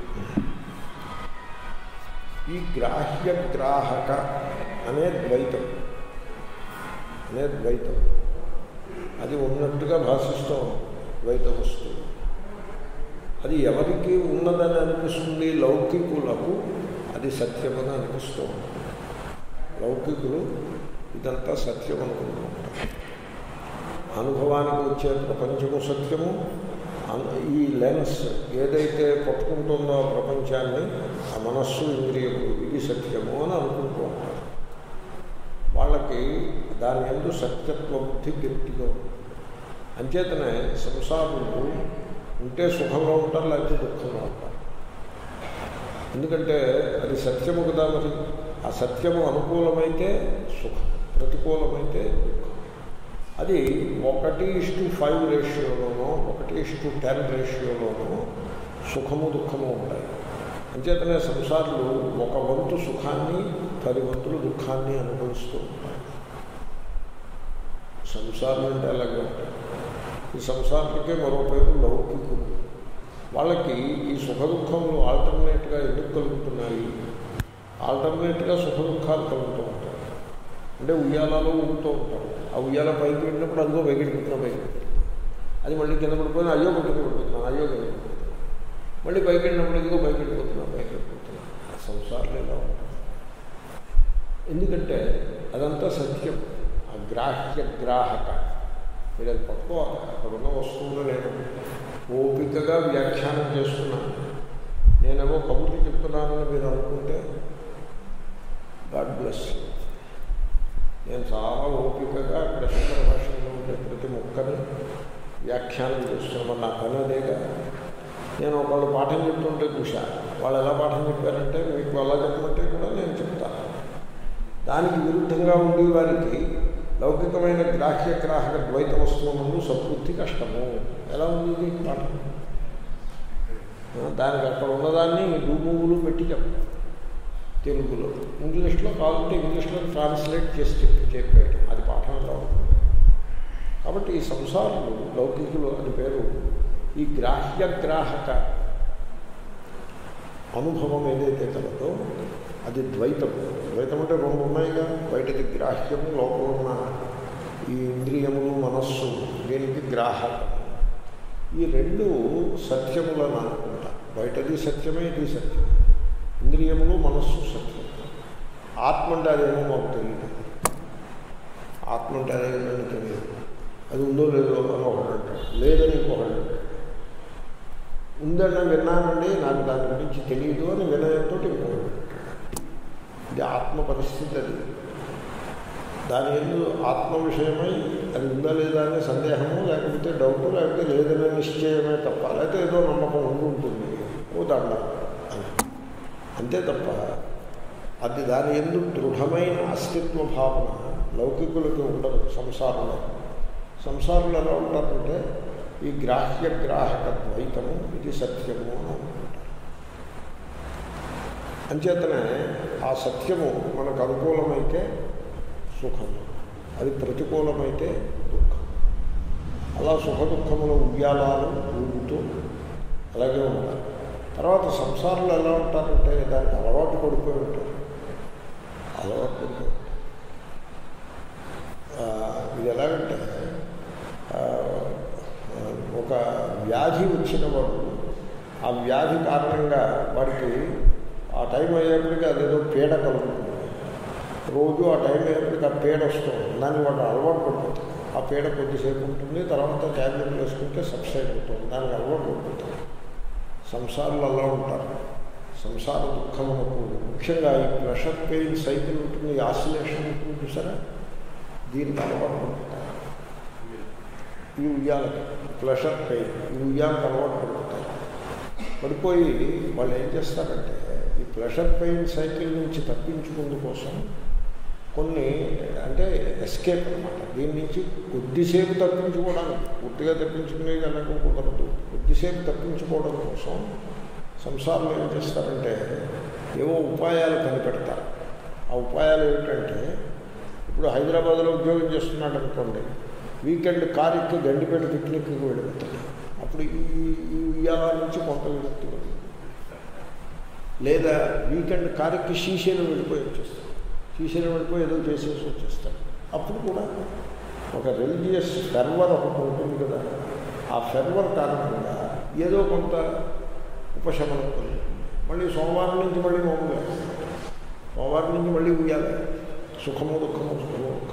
ఈ గ్రాహ్య గ్రాహక అనే ద్వైతం అనే ద్వైతం అది ఉన్నట్టుగా భాషిస్తూ ఉంది ద్వైత వస్తువు అది ఎవరికి ఉన్నదని అనిపిస్తుంది లౌకికులకు అది సత్యమని అనిపిస్తూ ఉంది లౌకికులు ఇదంతా సత్యం అనుకుంటూ ఉంటారు అనుభవానికి వచ్చే ప్రపంచము సత్యము అన్- ఈ లెన్స్ ఏదైతే పట్టుకుంటుందో ఆ ప్రపంచాన్ని ఆ మనస్సు ఇంద్రియములు ఇది సత్యము అని అనుకుంటూ ఉంటారు వాళ్ళకి దాని ఎందు సత్యత్వ బుద్ధి గట్టిగా ఉంది అంచేతనే సంసారులు ఉంటే సుఖంగా ఉంటారు లేకపోతే దుఃఖంగా ఉంటారు ఎందుకంటే అది సత్యము కదా మరి ఆ సత్యము అనుకూలమైతే సుఖం ప్రతికూలమైతే దుఃఖం అది ఒకటి ఇష్టు ఫైవ్ రేషియోలోనో ఒకటి ఇష్టు టెన్ రేషియోలోనో సుఖము దుఃఖము ఉంటాయి అంచేతనే సంసారులు ఒక వంతు సుఖాన్ని పది వంతులు దుఃఖాన్ని అనుభవిస్తూ ఉంటారు సంసారం అంటే అలాగే ఉంటాయి ఈ సంసారానికే మరో పేరు లౌకికులు వాళ్ళకి ఈ సుఖ దుఃఖములు ఆల్టర్నేట్గా ఎందుకు కలుగుతున్నాయి ఆల్టర్నేట్గా సుఖ దుఃఖాలు కలుగుతూ ఉంటాయి అంటే ఉయ్యాలలో ఊగుతూ ఉంటారు ఆ ఉయ్యాల పైకి వెళ్ళినప్పుడు అందుకో పైకెళ్ళిపోతున్నా పైకి అది మళ్ళీ కింద పడిపోయినా అయ్యో కింద పడిపోతున్నాను అయ్యో కింద పడిపోతున్నాను మళ్ళీ పైకి వెళ్ళినప్పుడు ఇదిగో పైకి వెళ్ళిపోతున్నా పైకి వెళ్ళిపోతున్నా ఆ సంసారం ఎలా ఉంటుంది ఎందుకంటే అదంతా సత్యం ఆ గ్రాహ్య గ్రాహక మీరు అది పట్టుకోవాలి అక్కడ ఉన్న వస్తువులు నేను ఓపికగా వ్యాఖ్యానం చేస్తున్నాను నేనేమో కబుర్లు చెప్తున్నానని మీరు అనుకుంటే గాడ్ బ్లెస్ నేను చాలా ఓపికగా అక్కడ శంకర భాషలో ఉండే ప్రతి ముక్కని వ్యాఖ్యానం చేస్తున్నాను నా పని అదేగా నేను ఒకళ్ళు పాఠం చెప్తుంటే చూశా వాళ్ళు ఎలా పాఠం చెప్పారంటే మీకు అలా చెప్పమంటే కూడా నేను చెప్తాను దానికి విరుద్ధంగా ఉండే వారికి లౌకికమైన గ్రాహ్య గ్రాహక ద్వైత వస్తువులను సంపూర్తి కష్టము ఎలా ఉంది ఇది పాఠం దానికి అక్కడ ఉన్నదాన్ని డూములు పెట్టి చెప్పాలి తెలుగులో ఇంగ్లీష్లో కావాలంటే ఇంగ్లీష్లో ట్రాన్స్లేట్ చేసి చెప్పి చెప్పేయడం అది పాఠం ఎలా ఉంటుంది కాబట్టి ఈ సంసారులు లౌకికులు అని పేరు ఈ గ్రాహ్య గ్రాహక అనుభవం ఏదైతే కలదో అది ద్వైతం ద్వైతం అంటే రెండు ఉన్నాయిగా బయటది గ్రాహ్యము లోపల ఉన్న ఈ ఇంద్రియములు మనస్సు దీనికి గ్రాహక ఈ రెండు సత్యములను అనుకుంటా బయటది సత్యమే ఇది సత్యం ఇంద్రియములు మనస్సు సత్యం ఆత్మ అంటే అదేమో మాకు తెలియదు ఆత్మ అంటే అదేమో తెలియదు అది ఉందో లేదో అని ఒకడు అంటాడు లేదని ఇంకొకడు అంటాడు ఉందని విన్నానండి నాకు దాని గురించి తెలియదు అని వినయంతో ఇంకొకడు ఇది ఆత్మ పరిస్థితి అది దాని ఎందు ఆత్మ విషయమై అది ఉందా లేదా అనే సందేహము లేకపోతే డౌట్ లేకపోతే లేదనే నిశ్చయమే తప్ప లేకపోతే ఏదో నమ్మకం ఉండి ఉంటుంది ఓ దండ అంతే తప్ప అది దాని ఎందు దృఢమైన అస్తిత్వ భావన లౌకికులకి ఉండదు సంసారంలో సంసారంలో ఎలా ఉంటారంటే ఈ గ్రాహ్య గ్రాహక ద్వైతము ఇది సత్యము అని అనుకుంటారు అంచేతనే ఆ సత్యము మనకు అనుకూలమైతే సుఖము అది ప్రతికూలమైతే దుఃఖం అలా సుఖ దుఃఖముల ఉయ్యాలాలు ఊగుతూ అలాగే ఉంటారు తర్వాత సంసారంలో ఎలా ఉంటారంటే దానికి అలవాటు పడిపోయి ఉంటారు అలవాటు పడిపోయి ఇది ఎలాగంటే ఒక వ్యాధి వచ్చిన వాడు ఆ వ్యాధి కారణంగా వాడికి ఆ టైం అయ్యేప్పటికీ అదేదో పీడ కలుగుతుంది రోజు ఆ టైం అయ్యేప్పటికీ ఆ పీడ వస్తుంది దాన్ని వాడు అలవాటు పడిపోతుంది ఆ పీడ కొద్దిసేపు ఉంటుంది తర్వాత ట్యాబ్లెట్లు వేసుకుంటే సబ్సైడ్ అవుతుంది దానికి అలవాటు పడిపోతుంది సంసారాలు అలా ఉంటారు సంసార దుఃఖమునకు ముఖ్యంగా ఈ ప్రెషర్ పెయిన్ సైకిల్ ఉంటుంది ఆసిలేషన్ ఉంటుంది చూసారా దీనికి అలవాటు పడుతుంటారు ఈ ఉయ్యాలకి ప్లెషర్ పెయిన్ ఈ ఉయ్యాలకు అలవాటు పడిపోతారు పడిపోయి వాళ్ళు ఏం చేస్తారంటే ఈ ప్లెషర్ పెయిన్ సైకిల్ నుంచి తప్పించుకుందు కోసం కొన్ని అంటే ఎస్కేప్ అనమాట దీని నుంచి కొద్దిసేపు తప్పించుకోవడానికి పూర్తిగా తప్పించుకునేది అలాగే కుదరదు కొద్దిసేపు తప్పించుకోవడం కోసం సంసారంలో ఏం చేస్తారంటే ఏవో ఉపాయాలు కనిపెడతారు ఆ ఉపాయాలు ఏమిటంటే ఇప్పుడు హైదరాబాద్లో ఉద్యోగం చేస్తున్నాడు అనుకోండి వీకెండ్ కార్ ఎక్కి గండిపేట పిక్నిక్కి వెళ్ళిపోతాడు అప్పుడు ఈ ఈ ఉయ్యాల నుంచి కొంత విముక్తి లేదా వీకెండ్ కార్ ఎక్కి శ్రీశైలం వెళ్ళిపోయి వచ్చేస్తాడు శ్రీశైలం వెళ్ళిపోయి ఏదో చేసేసి వచ్చేస్తాడు అప్పుడు కూడా ఒక రిలీజియస్ ఫెర్వర్ ఒకటి ఉంటుంది కదా ఆ ఫెర్వర్ కారణంగా ఏదో కొంత ఉపశమనం కలుగుతుంది మళ్ళీ సోమవారం నుంచి మళ్ళీ మామూలుగా సోమవారం నుంచి మళ్ళీ ఉయ్యాలి సుఖము దుఃఖము సుఖము దుఃఖము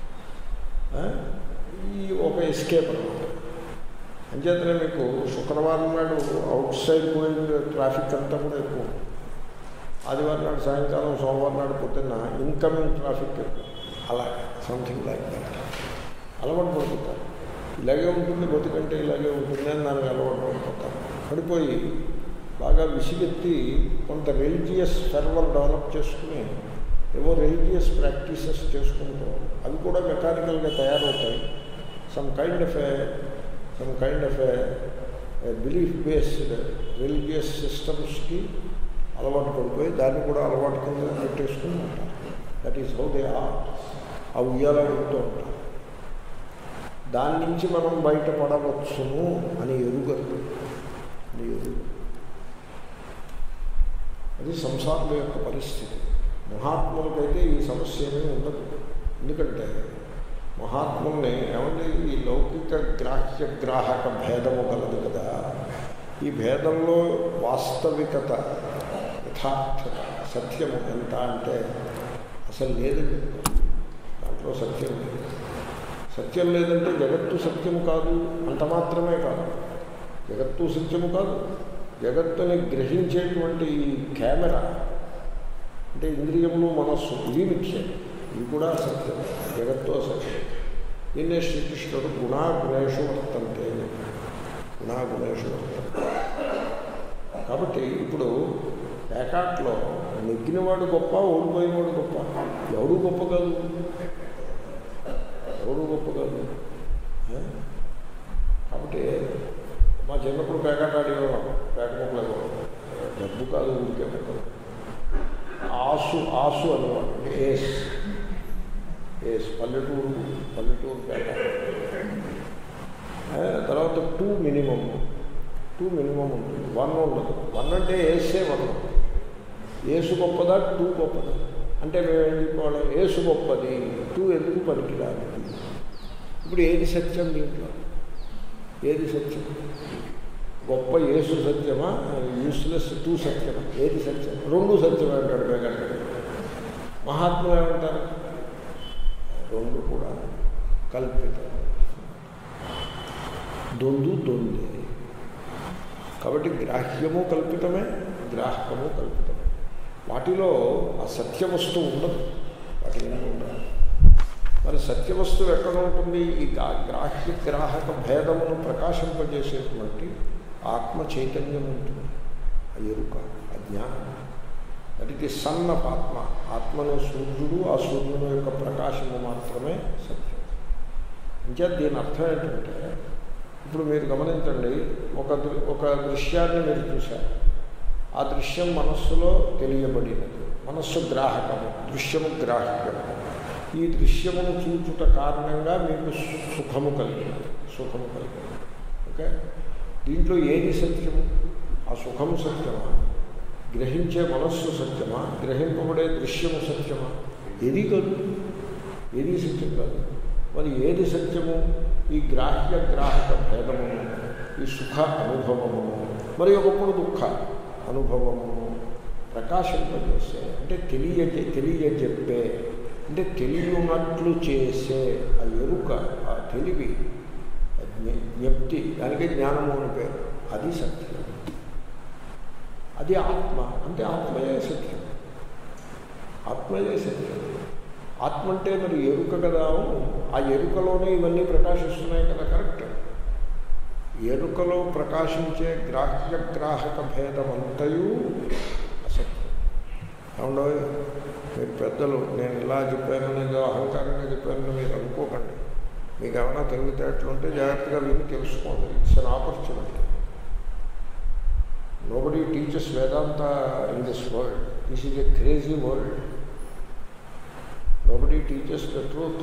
ఈ ఒక ఎస్కేప్ అనమాట అంచేతనే మీకు శుక్రవారం నాడు అవుట్ సైడ్ పోయిన ట్రాఫిక్ అంతా కూడా ఎక్కువ ఆదివారం నాడు సాయంకాలం సోమవారం నాడు పొద్దున్న ఇన్కమింగ్ ట్రాఫిక్ ఎక్కువ అలా సంథింగ్ లైక్ దట్ అలవాటు పడుతుంటారు ఇలాగే ఉంటుంది బతుకంటే ఇలాగే ఉంటుంది అని దానికి అలవాటు పడిపోతాను పడిపోయి బాగా విసిగెత్తి కొంత రిలీజియస్ ఫెర్వర్ డెవలప్ చేసుకుని ఏవో రిలీజియస్ ప్రాక్టీసెస్ చేసుకుంటూ అవి కూడా మెకానికల్గా తయారవుతాయి some kind of a some kind of a belief based religious సిస్టమ్స్కి అలవాటు పడిపోయి దాన్ని కూడా అలవాటు కింద పెట్టేసుకుని ఉంటారు that is how they are uh ఉయ్యాల ఉంటూ ఉంటారు దాని నుంచి మనం బయటపడవచ్చును అని ఎరుగదు అని ఎరుగు అది సంసారుల యొక్క పరిస్థితి మహాత్ములకైతే ఈ సమస్య ఏమీ ఉండదు ఎందుకంటే మహాత్ముల్ని ఏమంటే ఈ లౌకిక గ్రాహ్య గ్రాహక భేదము కలదు కదా ఈ భేదంలో వాస్తవికత యథార్థత సత్యము ఎంత అంటే అసలు లేదు దాంట్లో సత్యం లేదు సత్యం లేదంటే జగత్తు సత్యము కాదు అంత మాత్రమే కాదు జగత్తు సత్యము కాదు జగత్తుని గ్రహించేటువంటి ఈ కెమెరా అంటే ఇంద్రియములు మనస్సు ఇవి మిథ్య ఇవి కూడా అసత్యం జగత్తు అసత్యం దీన్నే శ్రీకృష్ణుడు గుణాగుణేషు వర్తంతే గుణాగుణేషు వర్తంతే కాబట్టి ఇప్పుడు ఏకాట్లో నెగ్గినవాడు గొప్ప ఓడిపోయినవాడు గొప్ప ఎవడు గొప్ప కాదు ఎవడు గొప్ప కాదు ఏ? కాబట్టి మా చిన్నప్పుడు పేకాట ఆడేవాళ్ళం పేక ముక్కలు డబ్బు కాదు ఊరికే ముక్కలు ఆసు ఆసు అనేవాడు అంటే ఏస్ ఏస్ పల్లెటూరు పల్లెటూరు పేట ఏ, తర్వాత టూ మినిమమ్ టూ మినిమం ఉంటుంది వన్ ఉండదు వన్ అంటే ఏసే వన్ ఏసు గొప్పదా టూ గొప్పదా అంటే మేము ఏం చెప్పుకోవాలి ఏసు గొప్పది టూ ఎందుకు పనికిరాదు ఇప్పుడు ఏది సత్యం దీంట్లో ఏది సత్యం గొప్ప యేసు సత్యమా యూస్లెస్ టూ సత్యమా ఏది సత్యం రెండు సత్యం అంటాడు వేగంటాడు మహాత్ములు ఏమంటారు రెండు కూడా కల్పితం దొందు దొందే కాబట్టి గ్రాహ్యము కల్పితమే గ్రాహకము కల్పితమే వాటిలో ఆ సత్యవస్తువు ఉండదు వాటి మీద ఉండదు మరి సత్యవస్తువు ఎక్కడ ఉంటుంది ఈ గా- గ్రాహ్య గ్రాహక భేదమును ప్రకాశింపజేసేటువంటి ఆత్మ చైతన్యం ఉంటుంది ఆ ఎరుక ఆ జ్ఞానం దట్ ఇది సన్న ఆత్మ ఆత్మనే సూర్యుడు ఆ సూర్యుని యొక్క ప్రకాశము మాత్రమే సత్యం ఇంకా దీని అర్థం ఏంటంటే ఇప్పుడు మీరు గమనించండి ఒక దృ- ఒక దృశ్యాన్ని మీరు చూశారు ఆ దృశ్యం మనస్సులో తెలియబడినది మనస్సు గ్రాహకము దృశ్యము గ్రాహ్యము ఈ దృశ్యమును చూచుట కారణంగా మీకు సుఖము కలిగినది సుఖము కలిగినది ఓకే దీంట్లో ఏది సత్యము ఆ సుఖము సత్యమా గ్రహించే మనస్సు సత్యమా గ్రహింపబడే దృశ్యము సత్యమా ఏది కాదు ఏది సత్యం కాదు మరి ఏది సత్యము ఈ గ్రాహ్య గ్రాహక భేదమును ఈ సుఖ అనుభవమును మరి ఒకప్పుడు దుఃఖ అనుభవమును ప్రకాశింపజేసే అంటే తెలియజే తెలియజెప్పే అంటే తెలియనట్లు చేసే ఆ ఎరుక ఆ తెలివి ఆ జ్ఞ- జ్ఞప్తి దానికి జ్ఞానము అని పేరు అది సత్యం అది ఆత్మ అంటే ఆత్మయే సత్యం ఆత్మయే సత్యం ఆత్మ అంటే మరి ఎరుక కదా ఆ ఎరుకలోనే ఇవన్నీ ప్రకాశిస్తున్నాయి కదా కరెక్ట్ ఎరుకలో ప్రకాశించే గ్రాహ్య గ్రాహక భేదమంతయు అసత్యం ఏమండో మీరు పెద్దలు నేను ఇలా చెప్పాను ఏదో అహంకారంగా చెప్పానని మీరు అనుకోకండి మీకు ఏమైనా తెలివితేటలుంటే జాగ్రత్తగా విని తెలుసుకోండి it's an opportunity nobody teaches Vedanta in this world this is a crazy world nobody teaches the truth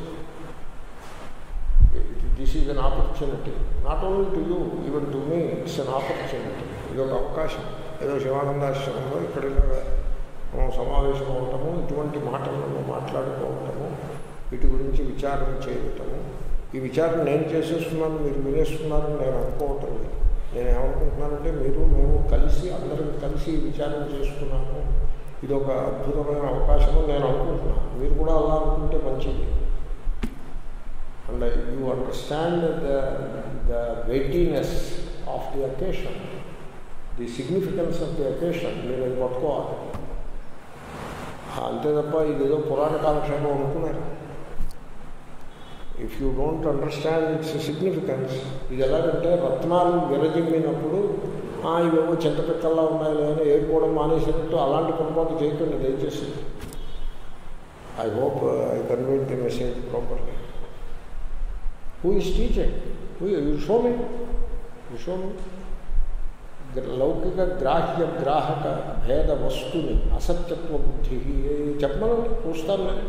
this is an opportunity not only to you even to me it's an opportunity ఇది ఒక అవకాశం ఏదో శివానందాశ్రమంలో ఇక్కడ ఇలాగా మనం సమావేశం అవటము ఇటువంటి మాటలను మాట్లాడుకోవటము వీటి గురించి విచారణ చేయటము ఈ విచారణ నేను చేసేస్తున్నాను మీరు వినేస్తున్నారని నేను అనుకోవటం లేదు నేను ఏమనుకుంటున్నానంటే మీరు మేము కలిసి అందరం కలిసి ఈ విచారణ చేసుకున్నాము ఇది ఒక అద్భుతమైన అవకాశం నేను అనుకుంటున్నాను మీరు కూడా అలా అనుకుంటే మంచిది and you understand the the weightiness of the occasion the significance of the occasion మీరు అది పట్టుకోవాలి ఆ, అంతే తప్ప ఇదేదో పురాణ కాలక్షేమం అనుకున్నారు if you don't understand its significance ఇది ఎలాగంటే రత్నాలు విరజిమ్మినప్పుడు "ఆ, ఇవేవో చింతపిక్కల్లా ఉన్నాయి లేదని ఏడుకోవడం మానేసినట్టు అలాంటి పొరపాటు చేయకండి దయచేసి I hope I convene the message properly who is teaching who you show me you show me లౌకిక గ్రాహ్య గ్రాహక భేద వస్తుని అసత్యత్వ బుద్ధి చెప్పమనండి చూస్తాను నేను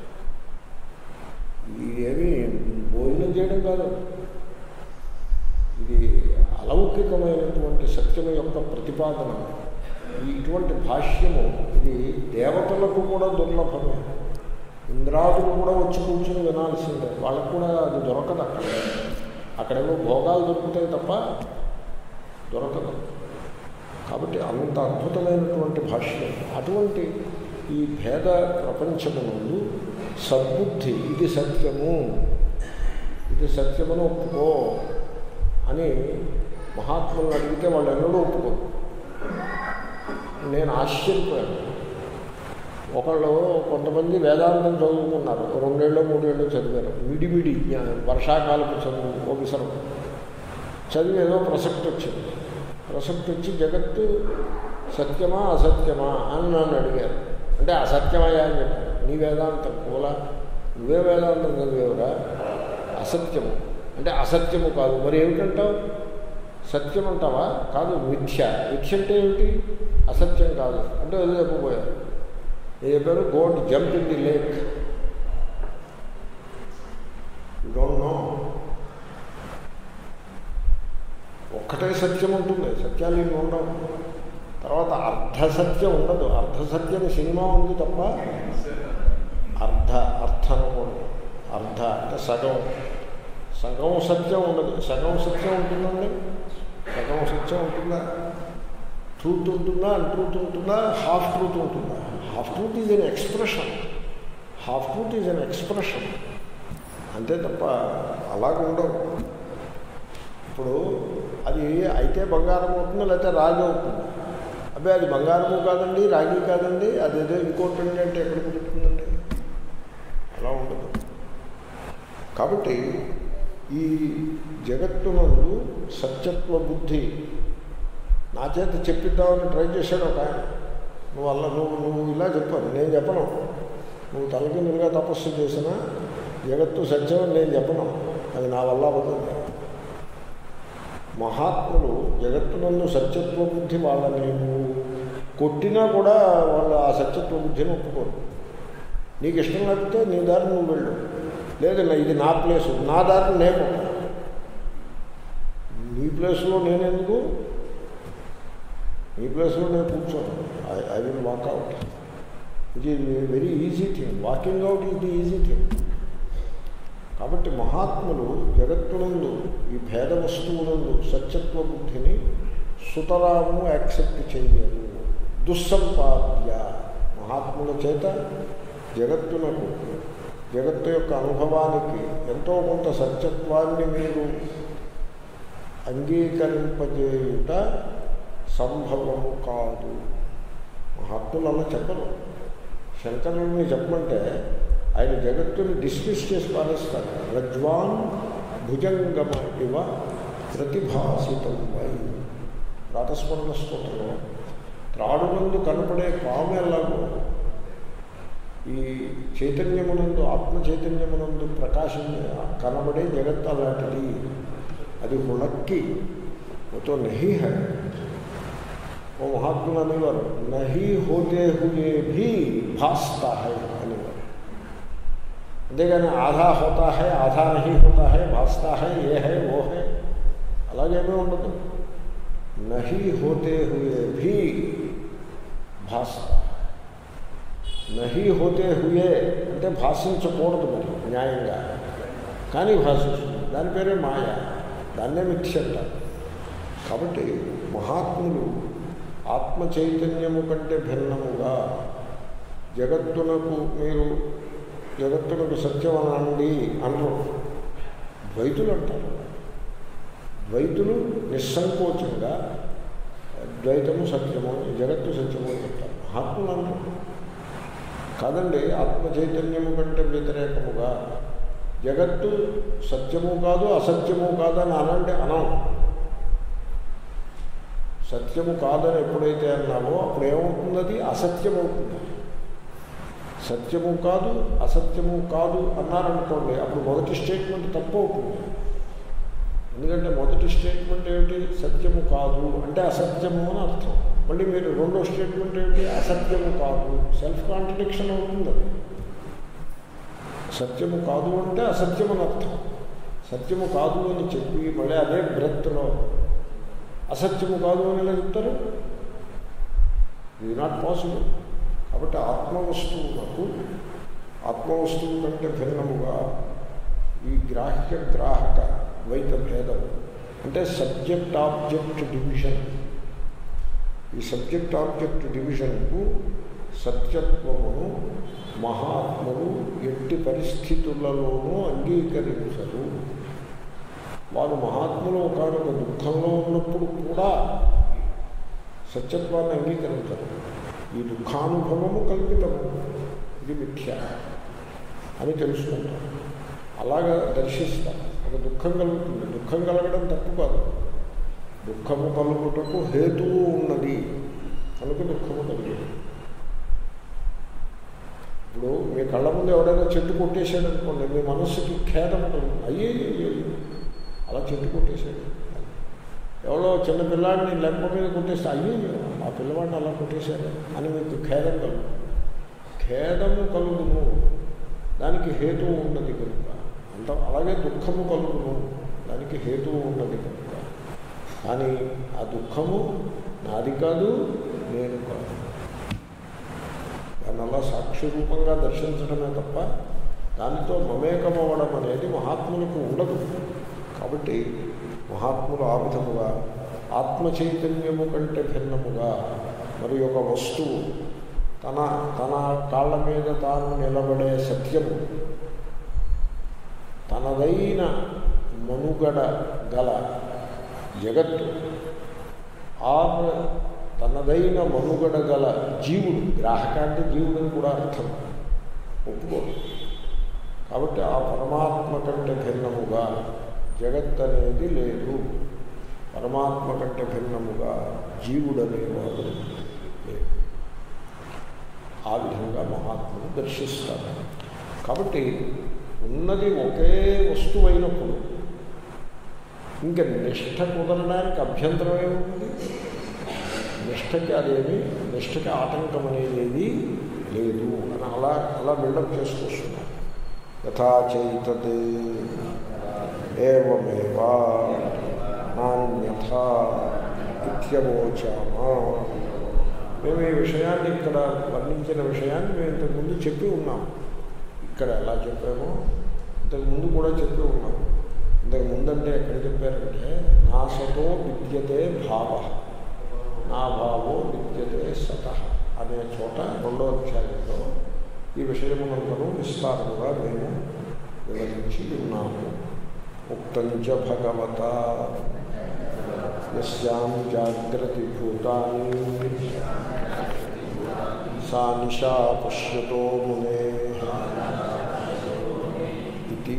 ఇదేమి భోజనం చేయడం కాదు ఇది అలౌకికమైనటువంటి సత్యం యొక్క ప్రతిపాదన ఈ ఇటువంటి భాష్యము ఇది దేవతలకు కూడా దుర్లభమే ఇంద్రాదులు కూడా వచ్చి కూర్చొని వినాల్సిందే వాళ్ళకు కూడా అది దొరకదు అక్కడ అక్కడేమో భోగాలు దొరుకుతాయి తప్ప దొరకదు కాబట్టి అంత అద్భుతమైనటువంటి భాష్యం అటువంటి ఈ భేద ప్రపంచమునందు సద్బుద్ధి ఇది సత్యము ఇది సత్యమని ఒప్పుకో అని మహాత్ములను అడిగితే వాళ్ళు ఎన్నడూ ఒప్పుకోరు నేను ఆశ్చర్యపోయాను ఒకళ్ళు కొంతమంది వేదాంతం చదువుకున్నారు రెండేళ్ళు మూడేళ్ళు చదివారు మిడిమిడి జ్ఞానం వర్షాకాలపు చదువు ఒకసారి చదివి ఏదో ప్రసక్తి వచ్చింది ప్రసక్తి వచ్చి జగత్తు సత్యమా అసత్యమా అని నన్ను అడిగారు అంటే అసత్యమయ్యా అని చెప్పాను నీ వేదాంతం కూల నువ్వే వేదాంతం చదివేవురా అసత్యము అంటే అసత్యము కాదు మరి ఏమిటంటావు సత్యం అంటావా కాదు మిథ్య మిథ్య అంటే ఏమిటి అసత్యం కాదు అంటే ఏదో చెప్పబోయారు నేను చెప్పారు go jump in the lake you don't know ఒక్కటే సత్యం ఉంటుంది సత్యాలు ఇవి ఉండవు తర్వాత అర్ధసత్యం ఉండదు అర్ధసత్యం సినిమా ఉంది తప్ప అర్ధ అర్థం ఉండదు అర్ధ అంటే సగం సగం సత్యం ఉండదు సగం సత్యం ఉంటుందండి సగం సత్యం ఉంటుందా ట్రూత్ ఉంటుందా అన్ట్రూత్ ఉంటుందా హాఫ్ ట్రూత్ ఉంటుందా half truth is an expression half truth is an expression అంతే తప్ప అలాగ ఉండవు ఇప్పుడు అది అయితే బంగారం అవుతుంది లేకపోతే రాగి అవుతుంది అబ్బాయి అది బంగారము కాదండి రాగి కాదండి అదేదో ఇంకోటి అంటే ఎక్కడ కుదురుతుందండి అలా ఉండదు కాబట్టి ఈ జగత్తునందు సత్యత్వ బుద్ధి నా చేత చెప్పిద్దామని ట్రై చేశాడు ఒక ఆయన నువ్వు అలా నువ్వు నువ్వు ఇలా చెప్పాను నేను చెప్పను నువ్వు తలకిందులుగా తపస్సు చేసినా జగత్తు సత్యం అని నేను చెప్పను అది నా వల్ల అవుతుంది మహాత్ములు జగత్తునందు సత్యత్వ బుద్ధి వాళ్ళని నువ్వు కొట్టినా కూడా వాళ్ళు ఆ సత్యత్వ బుద్ధిని ఒప్పుకోరు నీకు ఇష్టం లేకపోతే నీ దారి నువ్వు వెళ్ళు లేదన్నా ఇది నా ప్లేసు నా దారి నేను నీ ప్లేస్లో నేనెందుకు నీ ప్లేస్లో నేను కూర్చోను I I will walk out it is very easy thing walking out is the easy thing కాబట్టి మహాత్ములు జగత్తునందు ఈ భేద వస్తువులందు సత్యత్వ బుద్ధిని సుతరాము యాక్సెప్ట్ చేయరు దుస్సంపాద్య మహాత్ముల చేత జగత్తునకు జగత్తు యొక్క అనుభవానికి ఎంతో కొంత సత్యత్వాన్ని మీరు అంగీకరింపజేయుట సంభవము కాదు మహాత్ములు అలా చెప్పరు శంకరుని చెప్పమంటే ఆయన జగత్తుని డిస్మిస్ చేసి పారేస్తారు రజ్వాన్ భుజంగమ ఇవ ప్రతిభాసితం వై ప్రాతస్మరణ స్తోత్రంలో త్రాడు ముందు కనపడే పాము ఎలాగో ఈ చైతన్యమునందు ఆత్మ చైతన్యమునందు ప్రకాశం కనబడే జగత్ అలాంటిది అది హుళక్కి తో నహి హై ఓ మహాత్ములు అనేవారు నహి హోతే హుయే భీ భాస్తా హై అనేవారు అంతేగాని ఆధా హోతా హై ఆధా నహి హోతా హై భాస్తా హై ఏ హై ఓ హై అలాగేమీ ఉండదు నహి హోతే హుయే భీ భాస్తా నహి హోతే హుయే అంటే భాషించకూడదు మరి న్యాయంగా కానీ భాషిస్తుంది దాని పేరే మాయ దాన్నే మిథ్య అంటారు కాబట్టి మహాత్ములు ఆత్మ చైతన్యము కంటే భిన్నముగా జగత్తునకు మీరు జగత్తునకు సత్యం అనండి అనరు ద్వైతులు అంటారు ద్వైతులు నిస్సంకోచంగా ద్వైతము సత్యము జగత్తు సత్యము అని చెప్తారు మహాత్ములు అంటారు కాదండి ఆత్మ చైతన్యము కంటే వ్యతిరేకముగా జగత్తు సత్యము కాదు అసత్యము కాదు అని అనంటే అనం సత్యము కాదని ఎప్పుడైతే అన్నామో అప్పుడు ఏమవుతుంది అది అసత్యం అవుతుంది సత్యము కాదు అసత్యము కాదు అన్నారనుకోండి అప్పుడు మొదటి స్టేట్మెంట్ తప్పు అవుతుంది ఎందుకంటే మొదటి స్టేట్మెంట్ ఏమిటి సత్యము కాదు అంటే అసత్యము అని అర్థం మళ్ళీ మీరు రెండో స్టేట్మెంట్ ఏమిటి అసత్యము కాదు సెల్ఫ్ కాంట్రడిక్షన్ అవుతుంది అది సత్యము కాదు అంటే అసత్యం అని అర్థం సత్యము కాదు అని చెప్పి మళ్ళీ అదే బ్రెత్లో అసత్యము కాదు అని ఎలా చెప్తారు ఇది నాట్ పాసిబుల్ కాబట్టి ఆత్మవస్తువులకు ఆత్మవస్తువు కంటే భిన్నముగా ఈ గ్రాహ్య గ్రాహక ద్వైత భేదం అంటే సబ్జెక్ట్ ఆబ్జెక్ట్ డివిజన్ ఈ సబ్జెక్ట్ ఆబ్జెక్ట్ డివిజన్కు సత్యత్వమును మహాత్ములు ఎట్టి పరిస్థితులలోనూ అంగీకరించరు వారు మహాత్ములు ఒకనొక దుఃఖంలో ఉన్నప్పుడు కూడా సత్యత్వాన్ని అంగీకరించరు ఈ దుఃఖానుభవము కల్పితము ఇది మిథ్య అని తెలుసుకుంటారు అలాగా దర్శిస్తారు ఒక దుఃఖం కలుగుతుంది దుఃఖం కలగడం తప్పు కాదు దుఃఖము కలుగుటకు హేతువు ఉన్నది కనుక దుఃఖము కలిగేది ఇప్పుడు మీ కళ్ళ ముందు ఎవడైనా చెట్టు కొట్టేశాడు అనుకోండి మీ మనస్సుకి ఖేదం కలుగుతుంది అయ్యే అయ్యే అలా చెట్టు కొట్టేశాడు ఎవరో చిన్న పిల్లాడిని లెంప మీద కొట్టేస్తే అయ్యో ఆ పిల్లవాడిని అలా కొట్టేశారు అని మీకు ఖేదం కలుగు ఖేదము కలుగును దానికి హేతువు ఉన్నది కనుక అంత అలాగే దుఃఖము కలుగును దానికి హేతువు ఉన్నది కనుక కానీ ఆ దుఃఖము నాది కాదు నేను కాదు దాన్ని అలా సాక్షి రూపంగా దర్శించడమే తప్ప దానితో మమేకమవ్వడం అనేది మహాత్ములకు ఉండదు కాబట్టి మహాత్ములు ఆ విధముగా ఆత్మ చైతన్యము కంటే భిన్నముగా మరి ఒక వస్తువు తన తన కాళ్ళ మీద తాను నిలబడే సత్యము తనదైన మనుగడ గల జగత్తు ఆ తనదైన మనుగడ గల జీవుడు గ్రాహక అంటే జీవుడని కూడా అర్థం ఒప్పుకోడు కాబట్టి ఆ పరమాత్మ కంటే భిన్నముగా జగత్ అనేది లేదు పరమాత్మ కంటే భిన్నముగా జీవుడనేవాడు లేదు ఆ విధంగా మహాత్ములు దర్శిస్తారు కాబట్టి ఉన్నది ఒకే వస్తువు అయినప్పుడు ఇంకా నిష్ఠ కుదరడానికి అభ్యంతరం ఏముంది నిష్ఠకి అదేమి నిష్ఠకి ఆటంకం అనేది లేదు అని అలా అలా బిల్డప్ చేసుకొస్తున్నారు యథా చైతతే ఏమేవా నాణ్యథ ఇత్యవోచామా మేము ఈ విషయాన్ని ఇక్కడ వర్ణించిన విషయాన్ని మేము ఇంతకుముందు చెప్పి ఉన్నాం ఇక్కడ ఎలా చెప్పామో ఇంతకుముందు కూడా చెప్పి ఉన్నాం ఇంతకు ముందంటే ఎక్కడ చెప్పారంటే నా సతో విద్యతే భావ నా భావో విద్యతే సత అనే చోట రెండో అధ్యాయంలో ఈ విషయమునంతను విస్తారముగా మేము వివరించి ఉన్నాము ఉక్తంచ భగవత యస్యాం జాగ్రతి భూతాని సా నిశా పశ్యతో మునే ఇది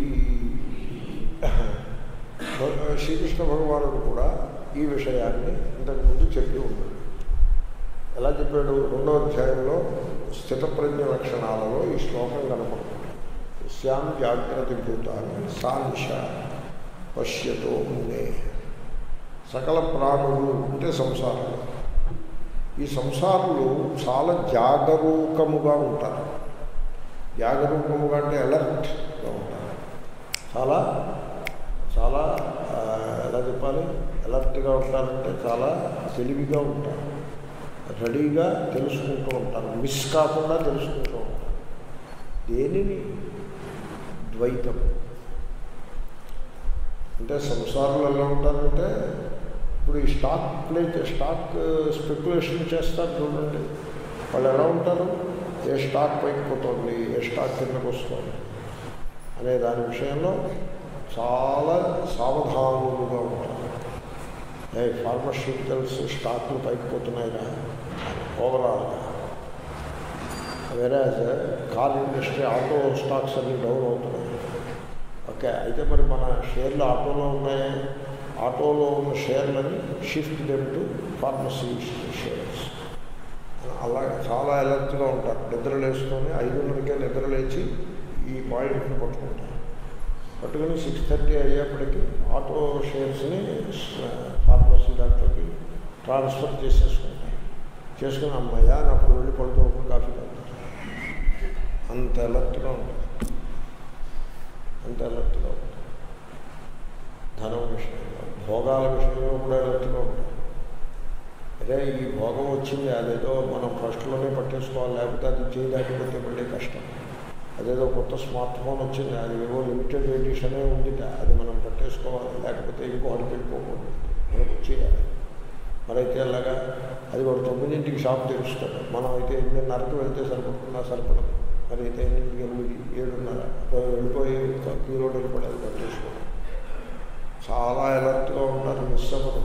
శ్రీకృష్ణ భగవానుడు కూడా ఈ విషయాన్ని ఇంతకుముందు చెప్పి ఉన్నాడు ఎలా చెప్పాడు రెండో అధ్యాయంలో స్థితప్రజ్ఞ లక్షణాలలో ఈ శ్లోకం కనపడుతుంది శ్యాం జాగ్రత్త భూతాన్ని సా నిశ పశ్యతో మునే సకల ప్రాణులు అంటే సంసారులు ఈ సంసారులు చాలా జాగరూకముగా ఉంటారు జాగరూకముగా అంటే అలర్ట్గా ఉంటారు చాలా చాలా ఆ, ఎలా చెప్పాలి అలర్ట్గా ఉంటారంటే చాలా తెలివిగా ఉంటారు రెడీగా తెలుసుకుంటూ ఉంటారు మిస్ కాకుండా తెలుసుకుంటూ ఉంటారు దేనిని ద్వైతం అంటే సంసారంలో ఎలా ఉంటారంటే ఇప్పుడు ఈ స్టాక్ ప్లే స్టాక్ స్పెక్యులేషన్ చేస్తారు చూడండి వాళ్ళు ఎలా ఉంటారు ఏ స్టాక్ పైకి పోతుంది ఏ స్టాక్ కిందకు వస్తుంది అనే దాని విషయంలో చాలా సావధానులుగా ఉంటారు ఏ ఫార్మస్యూటికల్స్ స్టాక్లు పైకి పోతున్నాయిరా ఓవరాల్గా వేరే కార్ ఇండస్ట్రీ ఆటో స్టాక్స్ అన్ని డౌన్ అవుతున్నాయి ఓకే అయితే మరి మన షేర్లు ఆటోలో ఉన్నాయి ఆటోలో ఉన్న షేర్లని shift them to pharmacy shares అలాగే చాలా అలర్ట్గా ఉంటారు నిద్ర లేసుకొని ఐదున్నరకే నిద్ర లేచి ఈ పాయింట్ని పట్టుకుంటారు పట్టుకుని సిక్స్ థర్టీ అయ్యేప్పటికీ ఆటో షేర్స్ని ఫార్మసీ డాక్టర్కి ట్రాన్స్ఫర్ చేసేసుకుంటారు చేసుకుని అమ్మాయి అని అప్పుడు వెళ్ళి పడుకోకుండా కాఫీ తాగుతారు అంత అలర్ట్గా ఉంటారు అంత అలర్ట్గా ఉంటారు ధనం విషయంలో భోగాల విషయంలో కూడా అలర్ట్గా ఉంటారు అదే ఈ భోగం వచ్చింది అదేదో మనం ఫస్ట్లోనే పట్టేసుకోవాలి లేకపోతే అది చేయలేకపోతే మళ్ళీ కష్టం అదేదో కొత్త స్మార్ట్ ఫోన్ వచ్చింది అది ఏవో లిమిటెడ్ ఎడిషనే ఉంది అది మనం పట్టేసుకోవాలి లేకపోతే ఇంకొకటి వెళ్ళిపోకూడదు మనకు వచ్చేయాలి మరైతే అలాగా అది వాడు తొమ్మిదింటికి షాప్ తెరుస్తాడు మనం అయితే ఎనిమిదిన్నరకు వెళ్తే సరిపడుతుందా సరిపడదు మరి అయితే ఎనిమిదికి ఎనిమిది ఏడున్నర వెళ్ళిపోయి క్యూలో వెళ్ళిపోయి అది పట్టేసుకోవడం చాలా అలర్ట్గా ఉంటారు మిస్ అవ్వదు